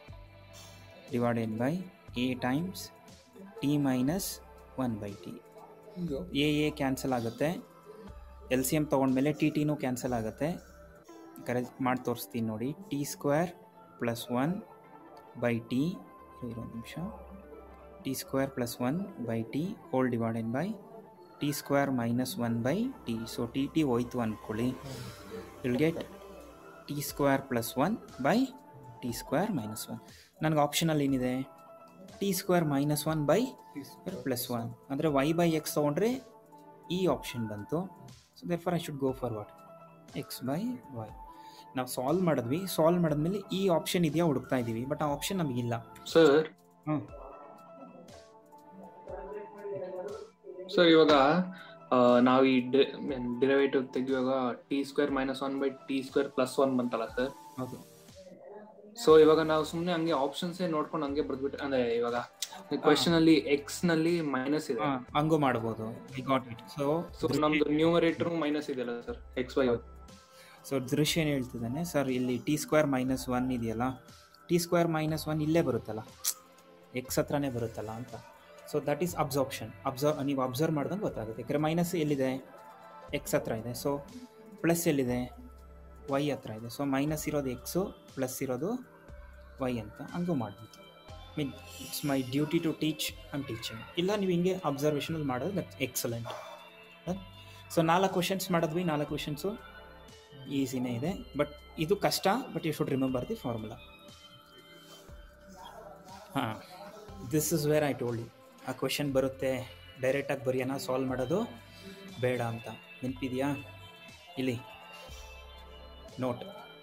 divided by a times t minus one by t ಇದು ಎ ಎ ಕ್ಯಾನ್ಸಲ್ ಆಗುತ್ತೆ ಎಲ್ ಸಿ ಎಮ್ ತೊಗೊಂಡ್ಮೇಲೆ ಟಿ ಟಿನೂ ಕ್ಯಾನ್ಸಲ್ ಆಗುತ್ತೆ ಕರೆಕ್ಟ್ ಮಾಡಿ ತೋರಿಸ್ತೀನಿ ನೋಡಿ t square plus one by t ಒಂದು ನಿಮಿಷ t square plus one by t whole divided by t square minus one by t so t t ಹೋಯ್ತು ಅಂದ್ಕೊಳ್ಳಿ will get t square plus one by t square minus one ನನಗೆ ಆಪ್ಷನಲ್ಲಿ ಏನಿದೆ t square minus one by t square plus one ಅಂದರೆ y by x ತೊಗೊಂಡ್ರೆ ಈ option ಬಂತು so therefore I should go for what x by y ನಾವು solve ಮಾಡಿದ್ವಿ solve ಮಾಡಿದ್ಮೇಲೆ ಈ ಆಪ್ಷನ್ ಇದೆಯಾ ಹುಡುಕ್ತಾ ಇದ್ದೀವಿ ಬಟ್ ಆ ಆಪ್ಷನ್ ನಮಗಿಲ್ಲ ಸರ್ ಹ್ಞೂ ಸರ್ ಇವಾಗ ಆ, ನಾವು ಈ ಡಿರೈವೇಟಿವ್ ತೆಗಿಯುವಾಗ t square minus one by t square plus one ಬಂತಲ್ಲ ಸರ್ ಹೌದು ಸೊ ಇವಾಗ ನಾವು ಸುಮ್ನೆ ಹಂಗೆ ಆಪ್ಷನ್ಸ್ ನೋಡ್ಕೊಂಡು ಹಂಗೆ ಬರ್ದ್ಬಿಟ್ಟು ಅಂದ್ರೆ ಇವಾಗ ಕ್ವೆಶನ್ ಅಲ್ಲಿ ಎಕ್ಸ್ ನಲ್ಲಿ ಮೈನಸ್ ಇದೆ ಹಾಂ ಹಂಗೂ ಮಾಡ್ಬೋದು we got it so so ನಮ್ದು ನ್ಯೂಮರೇಟರ್ ಮೈನಸ್ ಇದೆಯಲ್ಲ sir x y so Drishya ಏನು ಹೇಳ್ತಿದ್ದಾನೆ ಸರ್ ಇಲ್ಲಿ ಟಿ ಸ್ಕ್ವೇರ್ ಮೈನಸ್ ಒನ್ ಇದೆಯಲ್ಲ ಟಿ ಸ್ಕ್ವೇರ್ ಮೈನಸ್ ಒನ್ ಇಲ್ಲೇ ಬರುತ್ತಲ್ಲ ಎಕ್ಸ್ ಹತ್ರನೇ ಬರುತ್ತಲ್ಲ ಅಂತ so that is absorption observe ನೀವು ಅಬ್ಸರ್ವ್ ಮಾಡ್ದಂಗೆ ಗೊತ್ತಾಗುತ್ತೆ ಯಾಕಂದರೆ ಮೈನಸ್ ಎಲ್ಲಿದೆ ಎಕ್ಸ್ ಹತ್ರ ಇದೆ ಸೊ ಪ್ಲಸ್ ಎಲ್ಲಿದೆ ವೈ ಹತ್ರ ಇದೆ ಸೊ ಮೈನಸ್ ಇರೋದು ಎಕ್ಸು ಪ್ಲಸ್ ಇರೋದು ವೈ ಅಂತ ಹಂಗೂ ಮಾಡ್ಬೋದು mean it's my duty to teach and teaching ಇಲ್ಲ ನೀವು ಹಿಂಗೆ ಅಬ್ಸರ್ವೇಷನಲ್ಲಿ ಮಾಡೋದು ದಟ್ ಎಕ್ಸಲೆಂಟ್ ಸೊ ನಾಲ್ಕು ಕ್ವಶನ್ಸ್ ಮಾಡಿದ್ವಿ ನಾಲ್ಕು ಕ್ವಶನ್ಸು ಈಸಿನೇ ಇದೆ ಬಟ್ ಇದು ಕಷ್ಟ but you should remember the formula ಹಾಂ this is where I told you ಆ ಕ್ವಶನ್ ಬರುತ್ತೆ ಡೈರೆಕ್ಟಾಗಿ ಬರೆಯೋಣ ಸಾಲ್ವ್ ಮಾಡೋದು ಬೇಡ ಅಂತ ನೆನಪಿದೆಯಾ ಇಲ್ಲಿ ನೋಟ್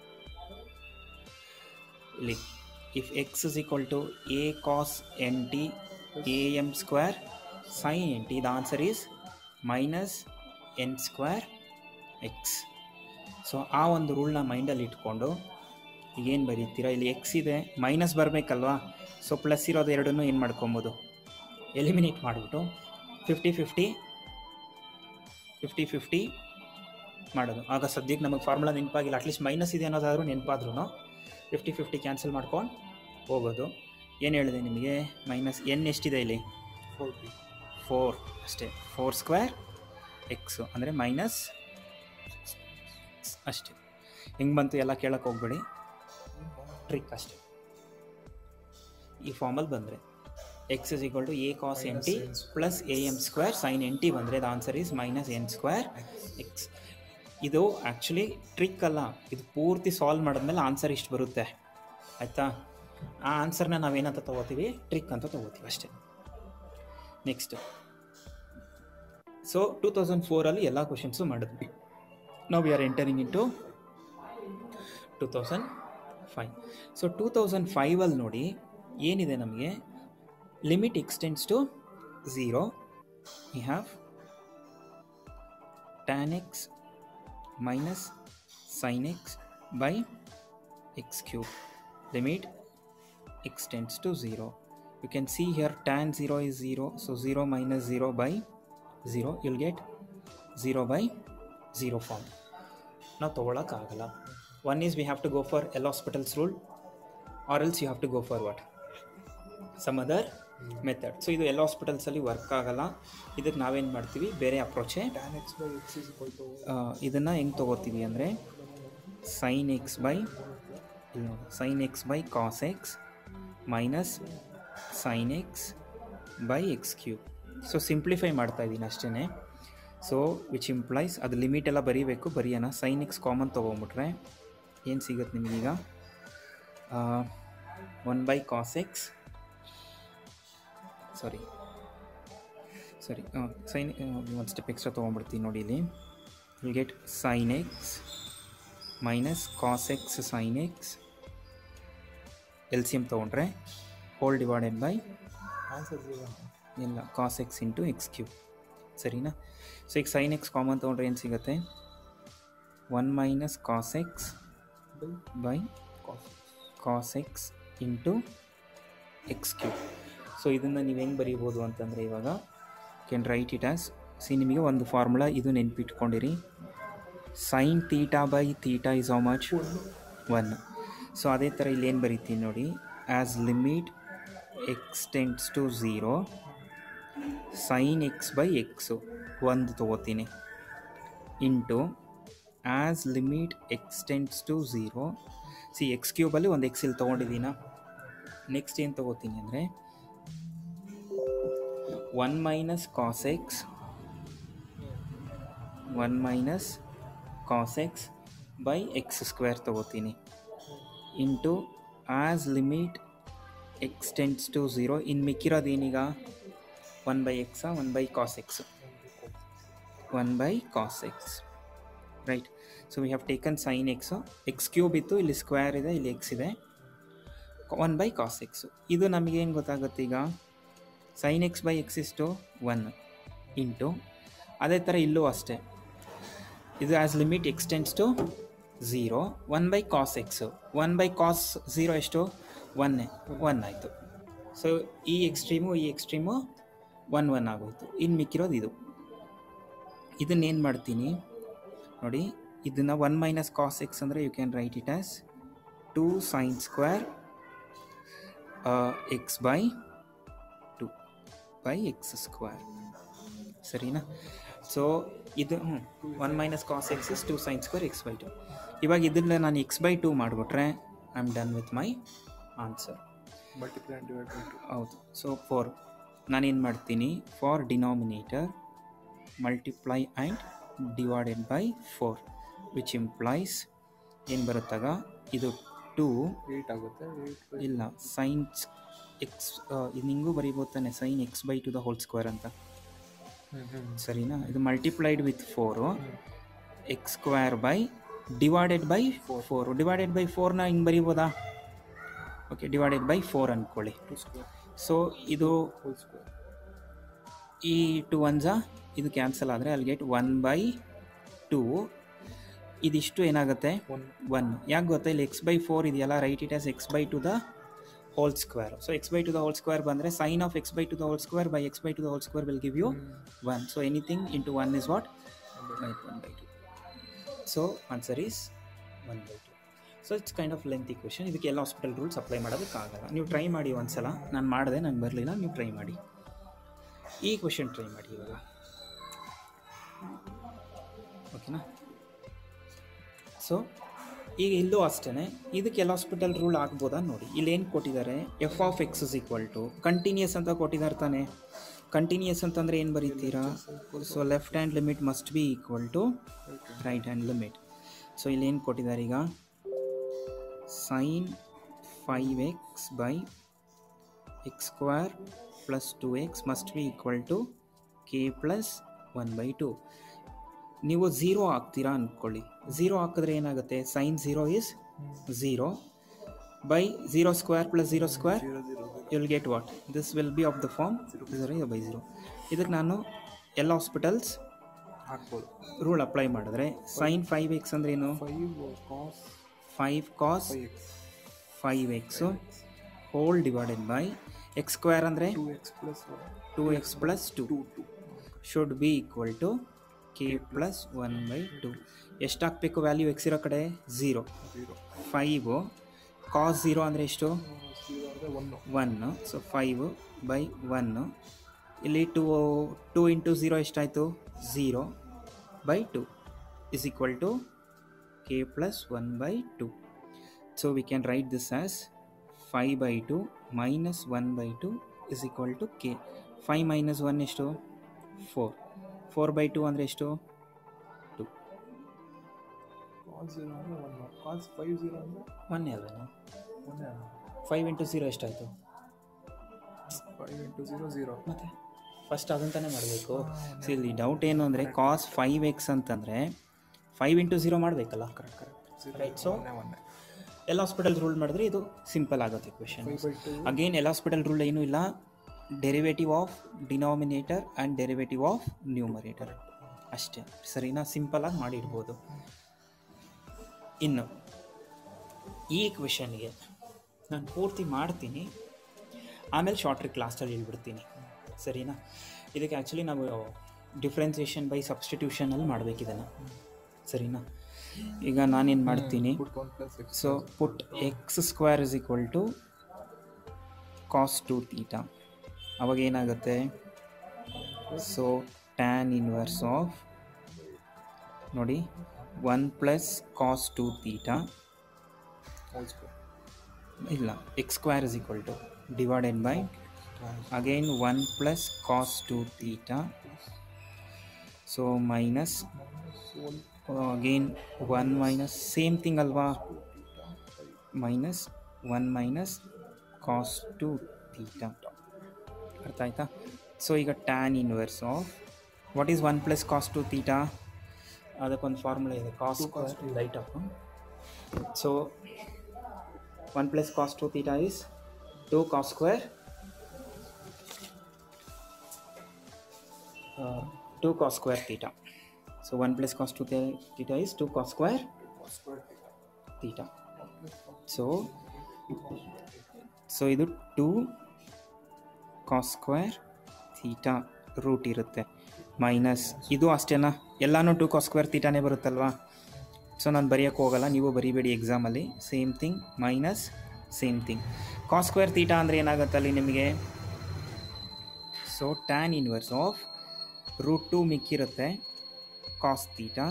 ಇಲ್ಲಿ if x is equal to a cos n t a m square sine n t the answer is minus n square x so ಆ ಒಂದು ರೂಲ್ನ ಮೈಂಡಲ್ಲಿ ಇಟ್ಕೊಂಡು ಏನು ಬರೀತೀರಾ ಇಲ್ಲಿ ಎಕ್ಸ್ ಇದೆ ಮೈನಸ್ ಬರಬೇಕಲ್ವಾ ಸೊ ಪ್ಲಸ್ ಇರೋದು ಎರಡನ್ನೂ ಏನು ಮಾಡ್ಕೊಬೋದು ಎಲಿಮಿನೇಟ್ ಮಾಡಿಬಿಟ್ಟು ಫಿಫ್ಟಿ ಫಿಫ್ಟಿ ಫಿಫ್ಟಿ ಫಿಫ್ಟಿ ಮಾಡೋದು ಆಗ ಸದ್ಯಕ್ಕೆ ನಮಗೆ ಫಾರ್ಮುಲಾ ನೆನಪಾಗಿಲ್ಲ ಅಟ್ಲೀಸ್ಟ್ ಮೈನಸ್ ಇದೆ ಅನ್ನೋದಾದರೂ ನೆನಪಾದ್ರೂ ಫಿಫ್ಟಿ ಫಿಫ್ಟಿ ಕ್ಯಾನ್ಸಲ್ ಮಾಡ್ಕೊಂಡು ಹೋಗೋದು ಏನು ಹೇಳಿದೆ ನಿಮಗೆ ಮೈನಸ್ ಎನ್ ಎಷ್ಟಿದೆ ಇಲ್ಲಿ ಫೋರ್ಟಿ ಫೋರ್ ಅಷ್ಟೇ ಫೋರ್ ಸ್ಕ್ವೇರ್ ಎಕ್ಸು ಅಂದರೆ ಮೈನಸ್ ಅಷ್ಟೇ ಹೆಂಗೆ ಬಂತು ಎಲ್ಲ ಕೇಳಕ್ಕೆ ಹೋಗ್ಬೇಡಿ ಟ್ರಿಕ್ ಅಷ್ಟೇ ಈ ಫಾರ್ಮಲ್ಲಿ ಬಂದರೆ x is equal to a cos n t plus a m square sine n t ಬಂದರೆ the answer is minus n square x ಇದು ಆ್ಯಕ್ಚುಲಿ ಟ್ರಿಕ್ ಅಲ್ಲ ಇದು ಪೂರ್ತಿ ಸಾಲ್ವ್ ಮಾಡಿದ್ಮೇಲೆ ಆನ್ಸರ್ ಇಷ್ಟು ಬರುತ್ತೆ ಆಯಿತಾ ಆ ಆನ್ಸರ್ನ ನಾವೇನಂತ ತೊಗೋತೀವಿ ಟ್ರಿಕ್ ಅಂತ ತೊಗೋತೀವಿ ಅಷ್ಟೇ ನೆಕ್ಸ್ಟ್ ಸೊ ಟೂ ತೌಸಂಡ್ ಫೋರಲ್ಲಿ ಎಲ್ಲ ಕ್ವಶನ್ಸು ಮಾಡಿದ್ವಿ ನಾವು we are entering into two thousand five so two thousand ಫೈವಲ್ಲಿ ನೋಡಿ ಏನಿದೆ ನಮಗೆ limit extends to zero we have tan x minus sine x by x cube limit extends to 0 you can see here tan 0 is 0 so 0 minus 0 by 0 you'll get 0 by 0 form ನಾವು ತೊಗೊಳಕ್ಕಾಗಲ್ಲ one is we have to go for L hospitals rule or else you have to go for what some other method so ಇದು ಎಲ್ಲ ಹಾಸ್ಪಿಟಲ್ಸಲ್ಲಿ work ಆಗಲ್ಲ ಇದಕ್ಕೆ ನಾವೇನು ಮಾಡ್ತೀವಿ ಬೇರೆ ಅಪ್ರೋಚೇ tan x by x is equal to ಇದನ್ನು ಹೆಂಗೆ ತೊಗೋತೀವಿ ಅಂದರೆ ಸೈನ್ ಎಕ್ಸ್ ಬೈ ಇಲ್ಲಿ ನೋಡಿ sine x by cos x minus sine x by x cube so simplify ಮಾಡ್ತಾ ಇದ್ದೀನಿ ಅಷ್ಟೇ ಸೊ ವಿಚ್ ಇಂಪ್ಲೈಸ್ ಅದು ಲಿಮಿಟ್ ಎಲ್ಲ ಬರೀಬೇಕು ಬರೆಯೋಣ ಸೈನ್ ಎಕ್ಸ್ ಕಾಮನ್ ತೊಗೊಂಬಿಟ್ರೆ ಏನು ಸಿಗುತ್ತೆ ನಿಮಗೀಗ one by cos x sorry ಸರಿ ಸೈನ್ ಒಂದು ಸ್ಟೆಪ್ ಎಕ್ಸ್ಟ್ರಾ ತೊಗೊಂಡ್ಬಿಡ್ತೀನಿ ನೋಡಿ ಇಲ್ಲಿ will get sine x minus cos x sine x L C M ತೊಗೊಂಡ್ರೆ whole divided by answer zero ಇಲ್ಲ cos x into x cube ಸರಿನಾ ಸೊ ಈಗ sine x common ತೊಗೊಂಡ್ರೆ ಏನು ಸಿಗುತ್ತೆ one minus cos x by by cos cos x into x cube so ಇದನ್ನು ನೀವು ಹೆಂಗೆ ಬರೀಬೋದು ಅಂತಂದರೆ ಇವಾಗ can write it as see ನಿಮಗೆ ಒಂದು ಫಾರ್ಮುಲಾ ಇದು ನೆನ್ಪಿಟ್ಕೊಂಡಿರಿ sine theta by theta is how much one so ಅದೇ ಥರ ಇಲ್ಲಿ ಏನು ಬರೀತೀನಿ ನೋಡಿ as limit extends to zero sine x by x ಒಂದು ತೊಗೋತೀನಿ into as limit extends to zero see x ಕ್ಯೂಬಲ್ಲಿ ಒಂದು ಎಕ್ಸ್ ಇಲ್ಲಿ ತೊಗೊಂಡಿದ್ದೀನ ನೆಕ್ಸ್ಟ್ ಏನು ತೊಗೋತೀನಿ ಅಂದರೆ one minus cos x one minus cos x by x square ತೊಗೋತೀನಿ into as limit extends to zero ಇನ್ನು ಮಿಕ್ಕಿರೋದು ಏನೀಗ ಒನ್ ಬೈ ಎಕ್ಸಾ one by cos x one by cos x right so we have taken sine x x cube ಇತ್ತು ಇಲ್ಲಿ square ಇದೆ ಇಲ್ಲಿ X ಇದೆ ಒನ್ ಬೈ ಕಾಸ್ ಎಕ್ಸು ಇದು ನಮಗೇನು ಗೊತ್ತಾಗುತ್ತೆ ಈಗ ಸೈನ್ ಎಕ್ಸ್ ಬೈ ಎಕ್ಸ್ ಇಷ್ಟು ಒನ್ ಇಂಟು ಅದೇ ಥರ ಇಲ್ಲೂ ಅಷ್ಟೇ ಇದು as limit extends to zero one by cos x one by cos zero ಎಷ್ಟು ಒನ್ನೇ ಒನ್ ಆಯಿತು ಸೊ ಈ ಎಕ್ಸ್ಟ್ರೀಮು ಈ ಎಕ್ಸ್ಟ್ರೀಮು ಒನ್ ಒನ್ ಆಗೋಯ್ತು ಇನ್ನು ಮಿಕ್ಕಿರೋದು ಇದು ಇದನ್ನೇನು ಮಾಡ್ತೀನಿ ನೋಡಿ ಇದನ್ನು ಒನ್ ಮೈನಸ್ ಕಾಸ್ ಎಕ್ಸ್ ಅಂದರೆ you can write it as two sine square x by two by x square ಸರಿನಾ ಸೊ ಇದು ಹ್ಞೂ one minus cos x is two sine square x by two ಇವಾಗ ಇದನ್ನ ನಾನು ಎಕ್ಸ್ ಬೈ ಟು ಮಾಡಿಬಿಟ್ರೆ I am done with my answer multiply and divide by two ಹೌದು so four ನಾನೇನು ಮಾಡ್ತೀನಿ for denominator multiply and divided by four which implies ಏನು ಬರುತ್ತಾಗ ಇದು ಟೂ ಏಯ್ಟ್ ಆಗುತ್ತೆ ಏಯ್ಟ್ ಬೈ ಇಲ್ಲ ಸೈನ್ಸ್ ಎಕ್ಸ್ ಇದು ನಿಂಗೂ ಬರೀಬೋದು ತಾನೆ sine x by two the whole square ಅಂತ ಹ್ಞೂ ಹ್ಞೂ ಸರಿನಾ ಇದು multiplied with four x square by divided by four divided by ಫೋರ್ನ ಹಿಂಗೆ ಬರೀಬೋದಾ ಓಕೆ ಡಿವೈಡೆಡ್ ಬೈ ಫೋರ್ ಅಂದ್ಕೊಳ್ಳಿ ಟು ಸ್ಕ್ವೇರ್ ಸೊ ಇದು ಹೋಲ್ ಸ್ಕ್ವೇರ್ ಈ ಟು ಒನ್ಸ ಇದು ಕ್ಯಾನ್ಸಲ್ ಆದರೆ ಅಲ್ಲಿ ಗೆಟ್ ಒನ್ ಬೈ ಟೂ ಇದಿಷ್ಟು ಏನಾಗುತ್ತೆ ಒನ್ ಒನ್ ಯಾಕೆ ಗೊತ್ತಾ ಇಲ್ಲಿ ಎಕ್ಸ್ ಬೈ ಫೋರ್ ಇದೆಯಲ್ಲ write it as x by two the whole square so x by two the whole square ಬಂದರೆ sine of x by two the whole square by x by two the whole square will give you one so anything into one is what one by two so answer is one by two so it's kind of length equation ಇದಕ್ಕೆ ಎಲ್ಲ hospital rules apply ಮಾಡೋದಕ್ಕಾಗಲ್ಲ ನೀವು try ಮಾಡಿ ಒಂದ್ಸಲ ನಾನು ಮಾಡಿದೆ ನಾನು ಬರಲಿಲ್ಲ ನೀವು ಟ್ರೈ ಮಾಡಿ ಈ ಕ್ವೆಶನ್ ಟ್ರೈ ಮಾಡಿ ಇವಾಗ ಓಕೆನಾ ಸೊ ಈಗ ಇಲ್ಲೂ ಅಷ್ಟೇ ಇದಕ್ಕೆ ಎಲ್ಲ ಹಾಸ್ಪಿಟಲ್ ರೂಲ್ ಆಗ್ಬೋದಾ ನೋಡಿ ಇಲ್ಲಿ ಏನು ಕೊಟ್ಟಿದ್ದಾರೆ f of x is equal to continuous ಅಂತ ಕೊಟ್ಟಿದ್ದಾರೆ ತಾನೆ ಕಂಟಿನ್ಯೂಸ್ ಅಂತಂದರೆ ಏನು ಬರೀತೀರಾ so left hand limit must be equal to right hand limit so ಇಲ್ಲಿ ಏನು ಕೊಟ್ಟಿದ್ದಾರೆ ಈಗ sine five x by x square plus two x must be equal to k plus one by two ನೀವು zero ಹಾಕ್ತೀರಾ ಅಂದ್ಕೊಳ್ಳಿ zero ಹಾಕಿದ್ರೆ ಏನಾಗುತ್ತೆ sine zero is zero by zero square plus zero square zero zero you will get what this will be of the form zero by zero ಇದಕ್ಕೆ ನಾನು L hospital's ಹಾಕ್ಬೋದು rule apply ಮಾಡಿದ್ರೆ sine five x ಅಂದ್ರೆ ಏನು five cos five cos five x five x whole divided by x square ಅಂದರೆ two x plus two x plus two two two should be equal to k plus one by two ಎಷ್ಟು ಹಾಕಬೇಕು value x ಇರೋ ಕಡೆ zero zero five cos zero ಅಂದರೆ ಎಷ್ಟು zero ಅಂದರೆ one one so five by one ಇಲ್ಲಿ two two into zero ಎಷ್ಟಾಯಿತು zero by two is equal to k plus one by two so we can write this as five by two minus one by two is equal to k five minus one ಎಷ್ಟು four four by two ಅಂದರೆ ಎಷ್ಟು two cos zero ಅಂದರೆ one cos five zero ಅಂದರೆ ಒನ್ನೇ ಅಲ್ವೇನೋ ಒನ್ನೇ five into zero ಎಷ್ಟಾಯಿತು five into zero zero ಮತ್ತೆ ಫಸ್ಟ್ ಅದಂತಾನೆ ಮಾಡಬೇಕು ಸೊ ಇಲ್ಲಿ ಡೌಟ್ ಏನು ಅಂದರೆ ಕಾಸ್ ಫೈವ್ ಎಕ್ಸ್ ಅಂತಂದರೆ ಫೈವ್ ಇಂಟು ಝೀರೋ ಮಾಡಬೇಕಲ್ಲ ಕರೆಕ್ಟ್ ಕರೆಕ್ಟ್ Right, so- ಒನ್ನೇ ಒನ್ನೇ ಎಲ್ಲ ಹಾಸ್ಪಿಟಲ್ ರೂಲ್ ಮಾಡಿದ್ರೆ ಇದು ಸಿಂಪಲ್ ಆಗುತ್ತೆ question five by two again L hospital rule ಏನೂ ಇಲ್ಲ derivative of denominator and derivative of numerator ಅಷ್ಟೇ ಸರಿನಾ ಸಿಂಪಲಾಗಿ ಮಾಡಿಡ್ಬೋದು ಇನ್ನು ಈ ಕ್ವೆಶನ್ಗೆ ನಾನು ಪೂರ್ತಿ ಮಾಡ್ತೀನಿ ಆಮೇಲೆ ಶಾರ್ಟ್ರಿ ಕ್ಲಾಸಲ್ಲಿ ಹೇಳ್ಬಿಡ್ತೀನಿ ಸರಿನಾ ಇದಕ್ಕೆ ಆ್ಯಕ್ಚುಲಿ ನಾವು ಡಿಫ್ರೆನ್ಸಿಯೇಷನ್ ಬೈ ಸಬ್ಸ್ಟಿಟ್ಯೂಷನಲ್ಲಿ ಮಾಡಬೇಕಿದನ್ನು ಸರಿನಾ ಈಗ ನಾನೇನು ಮಾಡ್ತೀನಿ put one plus x so put x square is equal to cos two theta ಅವಾಗ ಏನಾಗುತ್ತೆ ಸೊ ಟ್ಯಾನ್ ಇನ್ವರ್ಸ್ ಆಫ್ ನೋಡಿ one plus cos two theta whole square ಇಲ್ಲ x square is equal to divided by again one plus cos two theta so minus one again one minus same thing ಅಲ್ವಾ minus one minus cos two theta ಅರ್ಥ ಆಯ್ತಾ so ಈಗ tan inverse of what is one plus cos two theta ಅದಕ್ಕೊಂದು formula ಇದೆ cos light of so one plus cos two theta is two cos square to cos square theta so one plus cos two theta is two cos square square theta so so ಇದು two cos square theta root ಇರುತ್ತೆ minus ಇದು ಅಷ್ಟೇನಾ ಎಲ್ಲನೂ two cos square ತೀಟಾನೇ ಬರುತ್ತಲ್ವಾ ಸೊ ನಾನು ಬರೆಯೋಕ್ಕೆ ಹೋಗಲ್ಲ ನೀವು ಬರೀಬೇಡಿ ಎಕ್ಸಾಮಲ್ಲಿ same thing minus same thing cos square theta ಅಂದರೆ ಏನಾಗುತ್ತೆ ಅಲ್ಲಿ ನಿಮಗೆ so tan inverse of root two ಮಿಕ್ಕಿರುತ್ತೆ ಕಾಸ್ ತೀಟಾ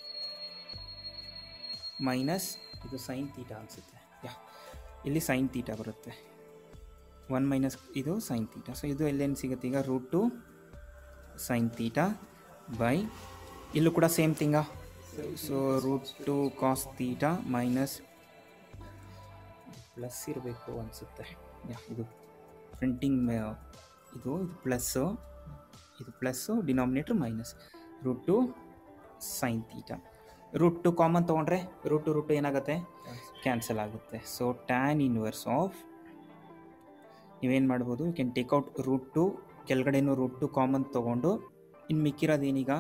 ಮೈನಸ್ ಇದು ಸೈನ್ ತೀಟಾ ಅನಿಸುತ್ತೆ ಯಾ ಇಲ್ಲಿ ಸೈನ್ ತೀಟಾ ಬರುತ್ತೆ ಒನ್ ಮೈನಸ್ ಇದು ಸೈನ್ ತೀಟಾ ಸೊ ಇದು ಎಲ್ಲೇನು ಸಿಗುತ್ತೆ ಈಗ root two sine theta by ಇಲ್ಲೂ ಕೂಡ ಸೇಮ್ ಥಿಂಗಾ so root two cos theta minus plus ಇರಬೇಕು ಅನಿಸುತ್ತೆ ಯಾ ಇದು ಪ್ರಿಂಟಿಂಗ್ ಇದು ಇದು ಪ್ಲಸ್ಸು ಇದು plus denominator minus root two sine theta root two common ತೊಗೊಂಡ್ರೆ ರೂಟ್ ಟು ರೂಟ್ ಏನಾಗುತ್ತೆ ಕ್ಯಾನ್ಸಲ್ ಆಗುತ್ತೆ ಸೊ ಟ್ಯಾನ್ ಇನ್ವರ್ಸ್ ಆಫ್ ನೀವೇನು ಮಾಡ್ಬೋದು you can take out root two ಕೆಳಗಡೆನೂ ರೂಟ್ ಟು ಕಾಮನ್ ತೊಗೊಂಡು ಇನ್ನು ಮಿಕ್ಕಿರೋದೇನೀಗ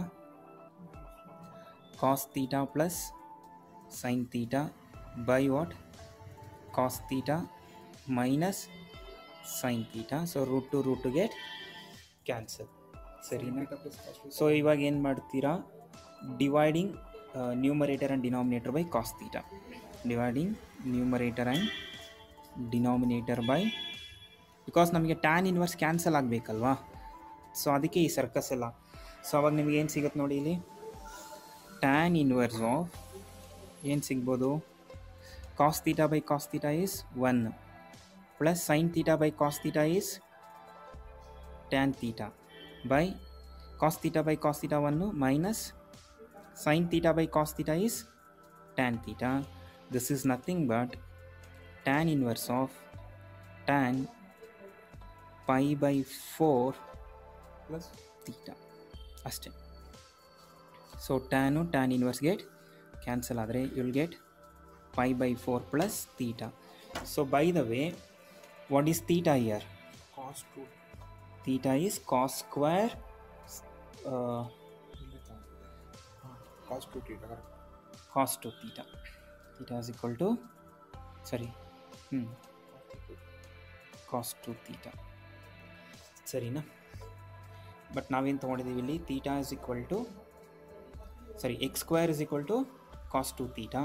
cos theta plus sine theta by what cos theta minus sine theta so root two root two get cancel ಸರಿನಾ so ಇವಾಗ ಏನು ಮಾಡ್ತೀರಾ dividing numerator and denominator by cos theta dividing numerator and denominator by because ನಮಗೆ tan inverse cancel ಆಗಬೇಕಲ್ವಾ so ಅದಕ್ಕೆ ಈ circus ಎಲ್ಲ so ಅವಾಗ ನಿಮಗೆ ಏನು ಸಿಗುತ್ತೆ ನೋಡಿ ಇಲ್ಲಿ ಟ್ಯಾನ್ ಇನ್ವರ್ಸ್ ಆಫ್ ಏನು ಸಿಗ್ಬೋದು cos theta by cos theta is one plus sine theta by cos theta is tan theta by cos theta by cos theta one minus sine theta by cos theta is tan theta this is nothing but tan inverse of tan pi by four plus theta ಅಷ್ಟೇ so tan tan inverse get cancel ಆದರೆ you'll get pi by four plus theta so by the way what is theta here cos two theta is cos square cos two theta cos two theta theta is equal to ಸರಿ ಹ್ಞೂ cos two theta ಸರಿನಾ but ನಾವೇನು ತೊಗೊಂಡಿದ್ದೀವಿ ಇಲ್ಲಿ theta is equal to ಸರಿ x square is equal to cos two theta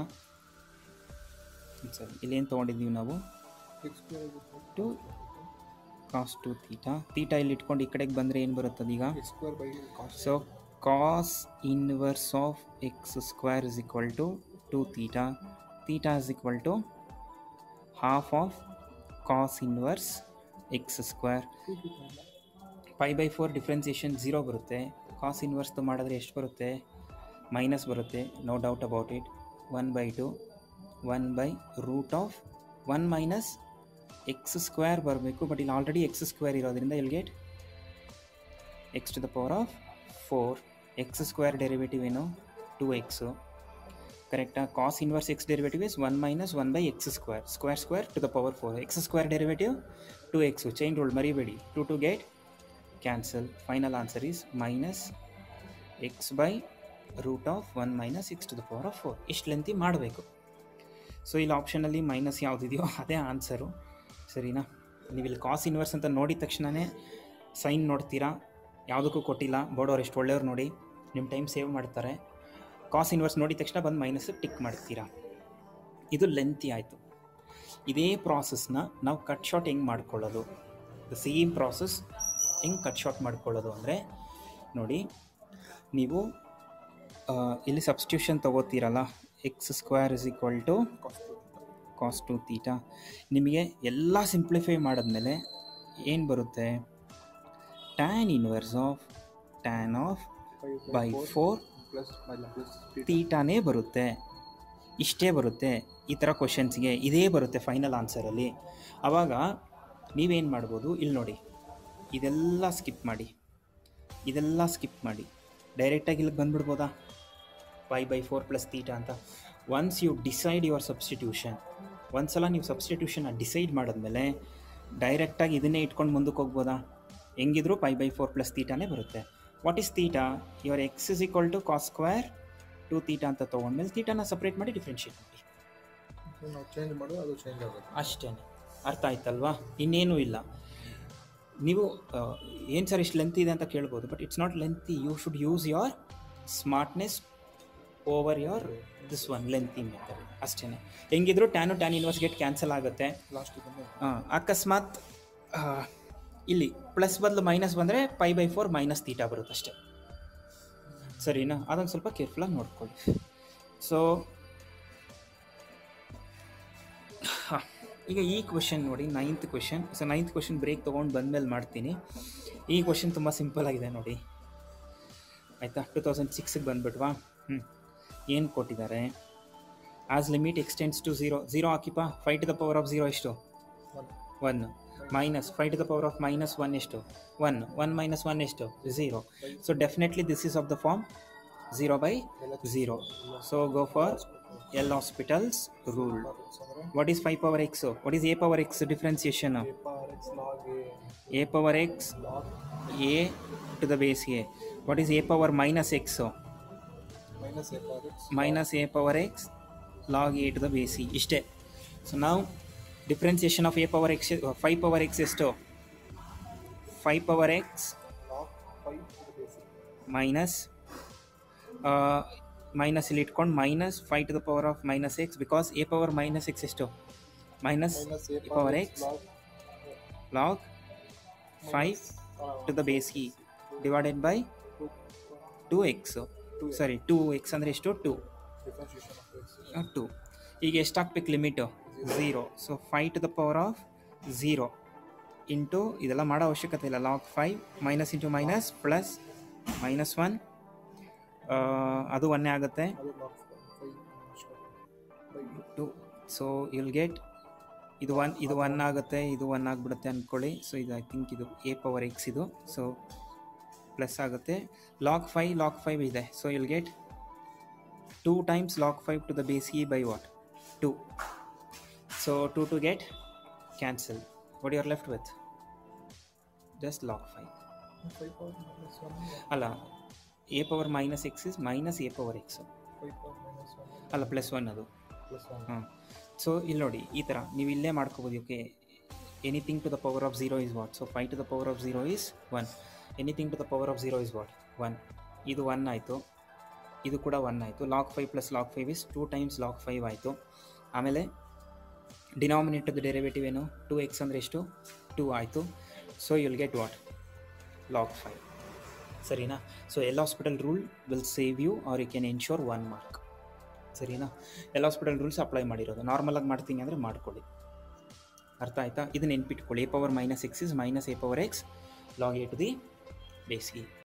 ಸರಿ ಇಲ್ಲೇನು ತೊಗೊಂಡಿದ್ದೀವಿ ನಾವು x square to cos two theta theta ಇಲ್ಲಿ ಇಟ್ಕೊಂಡು ಈ ಕಡೆಗೆ ಬಂದರೆ ಏನು ಬರುತ್ತದೀಗ x square by cos so cos inverse of x square is equal to 2 theta theta is equal to half of cos inverse x square pi by four differentiation zero ಬರುತ್ತೆ cos ಇನ್ವರ್ಸ್ದು ಮಾಡಿದ್ರೆ ಎಷ್ಟು ಬರುತ್ತೆ ಮೈನಸ್ ಬರುತ್ತೆ no doubt about it one by two one by root of one minus x square ಬರಬೇಕು but ಇಲ್ಲಿ already x square ಇರೋದ್ರಿಂದ ಇಲ್ಲಿ get x to the power of four x square derivative ಏನು ಟು ಎಕ್ಸು ಕರೆಕ್ಟಾ cos inverse x derivative is one minus one by x square square square to the power four x square derivative two x chain rule ಮರಿಬೇಡಿ two two get cancel final answer is minus x by root of one minus x to the power of four ಇಷ್ಟು lengthy ಮಾಡಬೇಕು so ಇಲ್ಲಿ ಆಪ್ಷನಲ್ಲಿ minus ಯಾವುದಿದೆಯೋ ಅದೇ answer ಸರಿನಾ ನೀವು ಇಲ್ಲಿ cos inverse ಅಂತ ನೋಡಿದ ತಕ್ಷಣವೇ ಸೈನ್ ನೋಡ್ತೀರಾ ಯಾವುದಕ್ಕೂ ಕೊಟ್ಟಿಲ್ಲ ಬೋರ್ಡವ್ರು ಎಷ್ಟು ಒಳ್ಳೆಯವ್ರು ನೋಡಿ ನಿಮ್ಮ ಟೈಮ್ ಸೇವ್ ಮಾಡ್ತಾರೆ ಕಾಸ್ ಇನ್ವರ್ಸ್ ನೋಡಿದ ತಕ್ಷಣ ಬಂದು ಮೈನಸ್ ಟಿಕ್ ಮಾಡ್ತೀರಾ ಇದು ಲೆಂತಿ ಆಯಿತು ಇದೇ ಪ್ರಾಸೆಸ್ನ ನಾವು ಕಟ್ ಶಾರ್ಟ್ ಹೆಂಗೆ ಮಾಡ್ಕೊಳ್ಳೋದು ದ ಸೇಮ್ ಪ್ರಾಸೆಸ್ ಹೆಂಗೆ ಕಟ್ ಶಾರ್ಟ್ ಮಾಡ್ಕೊಳ್ಳೋದು ಅಂದರೆ ನೋಡಿ ನೀವು ಆ, ಇಲ್ಲಿ ಸಬ್ಸ್ಟಿಟ್ಯೂಷನ್ ತೊಗೋತೀರಲ್ಲ x square is equal to cos two cos two theta ನಿಮಗೆ ಎಲ್ಲ ಸಿಂಪ್ಲಿಫೈ ಮಾಡಿದ್ಮೇಲೆ ಏನು ಬರುತ್ತೆ tan inverse of tan of by four plus plus ತೀಟಾನೇ ಬರುತ್ತೆ ಇಷ್ಟೇ ಬರುತ್ತೆ ಈ ಥರ ಕ್ವಶನ್ಸ್ಗೆ ಇದೇ ಬರುತ್ತೆ ಫೈನಲ್ ಆನ್ಸರಲ್ಲಿ ಆವಾಗ ನೀವೇನು ಮಾಡ್ಬೋದು ಇಲ್ಲಿ ನೋಡಿ ಇದೆಲ್ಲ ಸ್ಕಿಪ್ ಮಾಡಿ ಇದೆಲ್ಲ ಸ್ಕಿಪ್ ಮಾಡಿ ಡೈರೆಕ್ಟಾಗಿ ಇಲ್ಲಿಗೆ ಬಂದ್ಬಿಡ್ಬೋದಾ pi by four plus theta ಅಂತ once you decide your substitution ಒಂದ್ಸಲ ನೀವು ಸಬ್ಸ್ಟಿಟ್ಯೂಷನ್ನ ಡಿಸೈಡ್ ಮಾಡಿದ್ಮೇಲೆ ಡೈರೆಕ್ಟಾಗಿ ಇದನ್ನೇ ಇಟ್ಕೊಂಡು ಮುಂದಕ್ಕೆ ಹೋಗ್ಬೋದಾ ಹೆಂಗಿದ್ರು ಪೈ ಬೈ ಫೋರ್ ಪ್ಲಸ್ ತೀಟಾನೇ ಬರುತ್ತೆ what is theta your x is equal to cos square two theta ಅಂತ ತೊಗೊಂಡ್ಮೇಲೆ ತೀಟಾನ ಸಪ್ರೇಟ್ ಮಾಡಿ ಡಿಫ್ರೆನ್ಷಿಯೇಟ್ ಮಾಡಿ ನಾವು ಚೇಂಜ್ ಮಾಡೋದು ಅದು ಚೇಂಜ್ ಆಗುತ್ತೆ ಅಷ್ಟೇ ಅರ್ಥ ಆಯ್ತಲ್ವಾ ಇನ್ನೇನೂ ಇಲ್ಲ ನೀವು ಏನು ಸರ್ ಇಷ್ಟು ಲೆಂತ್ ಇದೆ ಅಂತ ಕೇಳ್ಬೋದು but it's not lengthy you should use your smartness over your this one lengthy method ಅಷ್ಟೇ ಹೆಂಗಿದ್ರು tan tan inverse get cancel ಆಗುತ್ತೆ ಲಾಸ್ಟ್ ಬಂದು ಆ, ಅಕಸ್ಮಾತ್ ಆ, ಇಲ್ಲಿ ಪ್ಲಸ್ ಬದಲು ಮೈನಸ್ ಬಂದರೆ pi by four minus theta ಬರುತ್ತೆ ಅಷ್ಟೇ ಸರಿನಾ ಅದೊಂದು ಸ್ವಲ್ಪ ಕೇರ್ಫುಲ್ಲಾಗಿ ನೋಡ್ಕೊಳ್ಳಿ ಸೊ ಈಗ ಈ ಕ್ವಶನ್ ನೋಡಿ ninth question so ninth question break ತೊಗೊಂಡು ಬಂದಮೇಲೆ ಮಾಡ್ತೀನಿ ಈ ಕ್ವಶನ್ ತುಂಬ ಸಿಂಪಲ್ ಆಗಿದೆ ನೋಡಿ ಆಯಿತಾ ಟು ತೌಸಂಡ್ ಸಿಕ್ಸಿಗೆ ಬಂದುಬಿಟ್ವಾ ಹ್ಞೂ ಏನು ಕೊಟ್ಟಿದ್ದಾರೆ as limit extends to zero zero ಹಾಕಿಪ್ಪ five to the power of zero ಎಷ್ಟು one one minus five to the power of minus one ಎಷ್ಟು ಒನ್ ಒನ್ ಮೈನಸ್ ಒನ್ ಎಷ್ಟು zero so definitely this is of the form zero by zero so go for L hospitals rule ಅಂದರೆ what is five power x what is a power x differentiation a power x log a a power x log a to the base a what is a power minus x minus a power x minus a power x log a to the base e ಇಷ್ಟೇ so ನಾವು differentiation of a power x five power x ಎಷ್ಟು five power x log five to the basic minus minus ಇಲ್ಲಿ ಇಟ್ಕೊಂಡು minus five to the power of minus x because a power minus x ಎಷ್ಟು minus minus a power power x x log log five to the base e divided by two x sorry two x ಅಂದರೆ ಎಷ್ಟು two differentiation of x two ಈಗ ಎಷ್ಟು ಹಾಕ್ಬೇಕು limit zero so five to the power of zero into ಇದೆಲ್ಲ ಮಾಡೋ ಅವಶ್ಯಕತೆ ಇಲ್ಲ log five minus into minus plus minus one ಅದು ಒನ್ನೇ ಆಗುತ್ತೆ ಅದು log 5 by two so you'll get ಇದು ಒನ್ ಇದು ಒನ್ ಆಗುತ್ತೆ ಇದು ಒನ್ ಆಗಿಬಿಡುತ್ತೆ ಅಂದ್ಕೊಳ್ಳಿ ಸೊ ಇದು ಐ ಥಿಂಕ್ ಇದು ಎ ಪವರ್ ಎಕ್ಸ್ ಇದು ಸೊ ಪ್ಲಸ್ ಆಗುತ್ತೆ ಲಾಗ್ ಫೈವ್ ಲಾಗ್ ಫೈವ್ ಇದೆ so you'll get two times log five to the base e by what to so to to get cancel what you are left with just log five 5 power minus 1 ಅಲ್ಲ a power minus x is minus a power x 5 power minus 1 ಅಲ್ಲ plus one ಅದು plus 1 ಹಾಂ so ಇಲ್ಲಿ ನೋಡಿ ಈ ಥರ ನೀವು ಇಲ್ಲೇ ಮಾಡ್ಕೋಬೋದು okay anything to the power of zero is what so five to the power of zero is one anything to the power of zero is what one ಇದು ಒನ್ ಆಯಿತು ಇದು ಕೂಡ ಒನ್ ಆಯಿತು log five plus log five is two times log five ಆಯಿತು ಆಮೇಲೆ ಡಿನಾಮಿನೇಟರ್ದು derivative ಏನು two x ಅಂದರೆ ಎಷ್ಟು ಟೂ ಆಯಿತು so you'll get what log five ಸರಿನಾ so L hospital rule will save you are you can ensure one mark ಸರಿನಾ ಎಲ್ಲ ಹಾಸ್ಪಿಟಲ್ ರೂಲ್ಸ್ ಅಪ್ಲೈ ಮಾಡಿರೋದು ನಾರ್ಮಲಾಗಿ ಮಾಡ್ತೀನಿ ಅಂದರೆ ಮಾಡ್ಕೊಳ್ಳಿ ಅರ್ಥ ಆಯ್ತಾ ಇದನ್ನ ನೆನ್ಪಿಟ್ಕೊಳ್ಳಿ a power minus x is minus a power x log a to the base E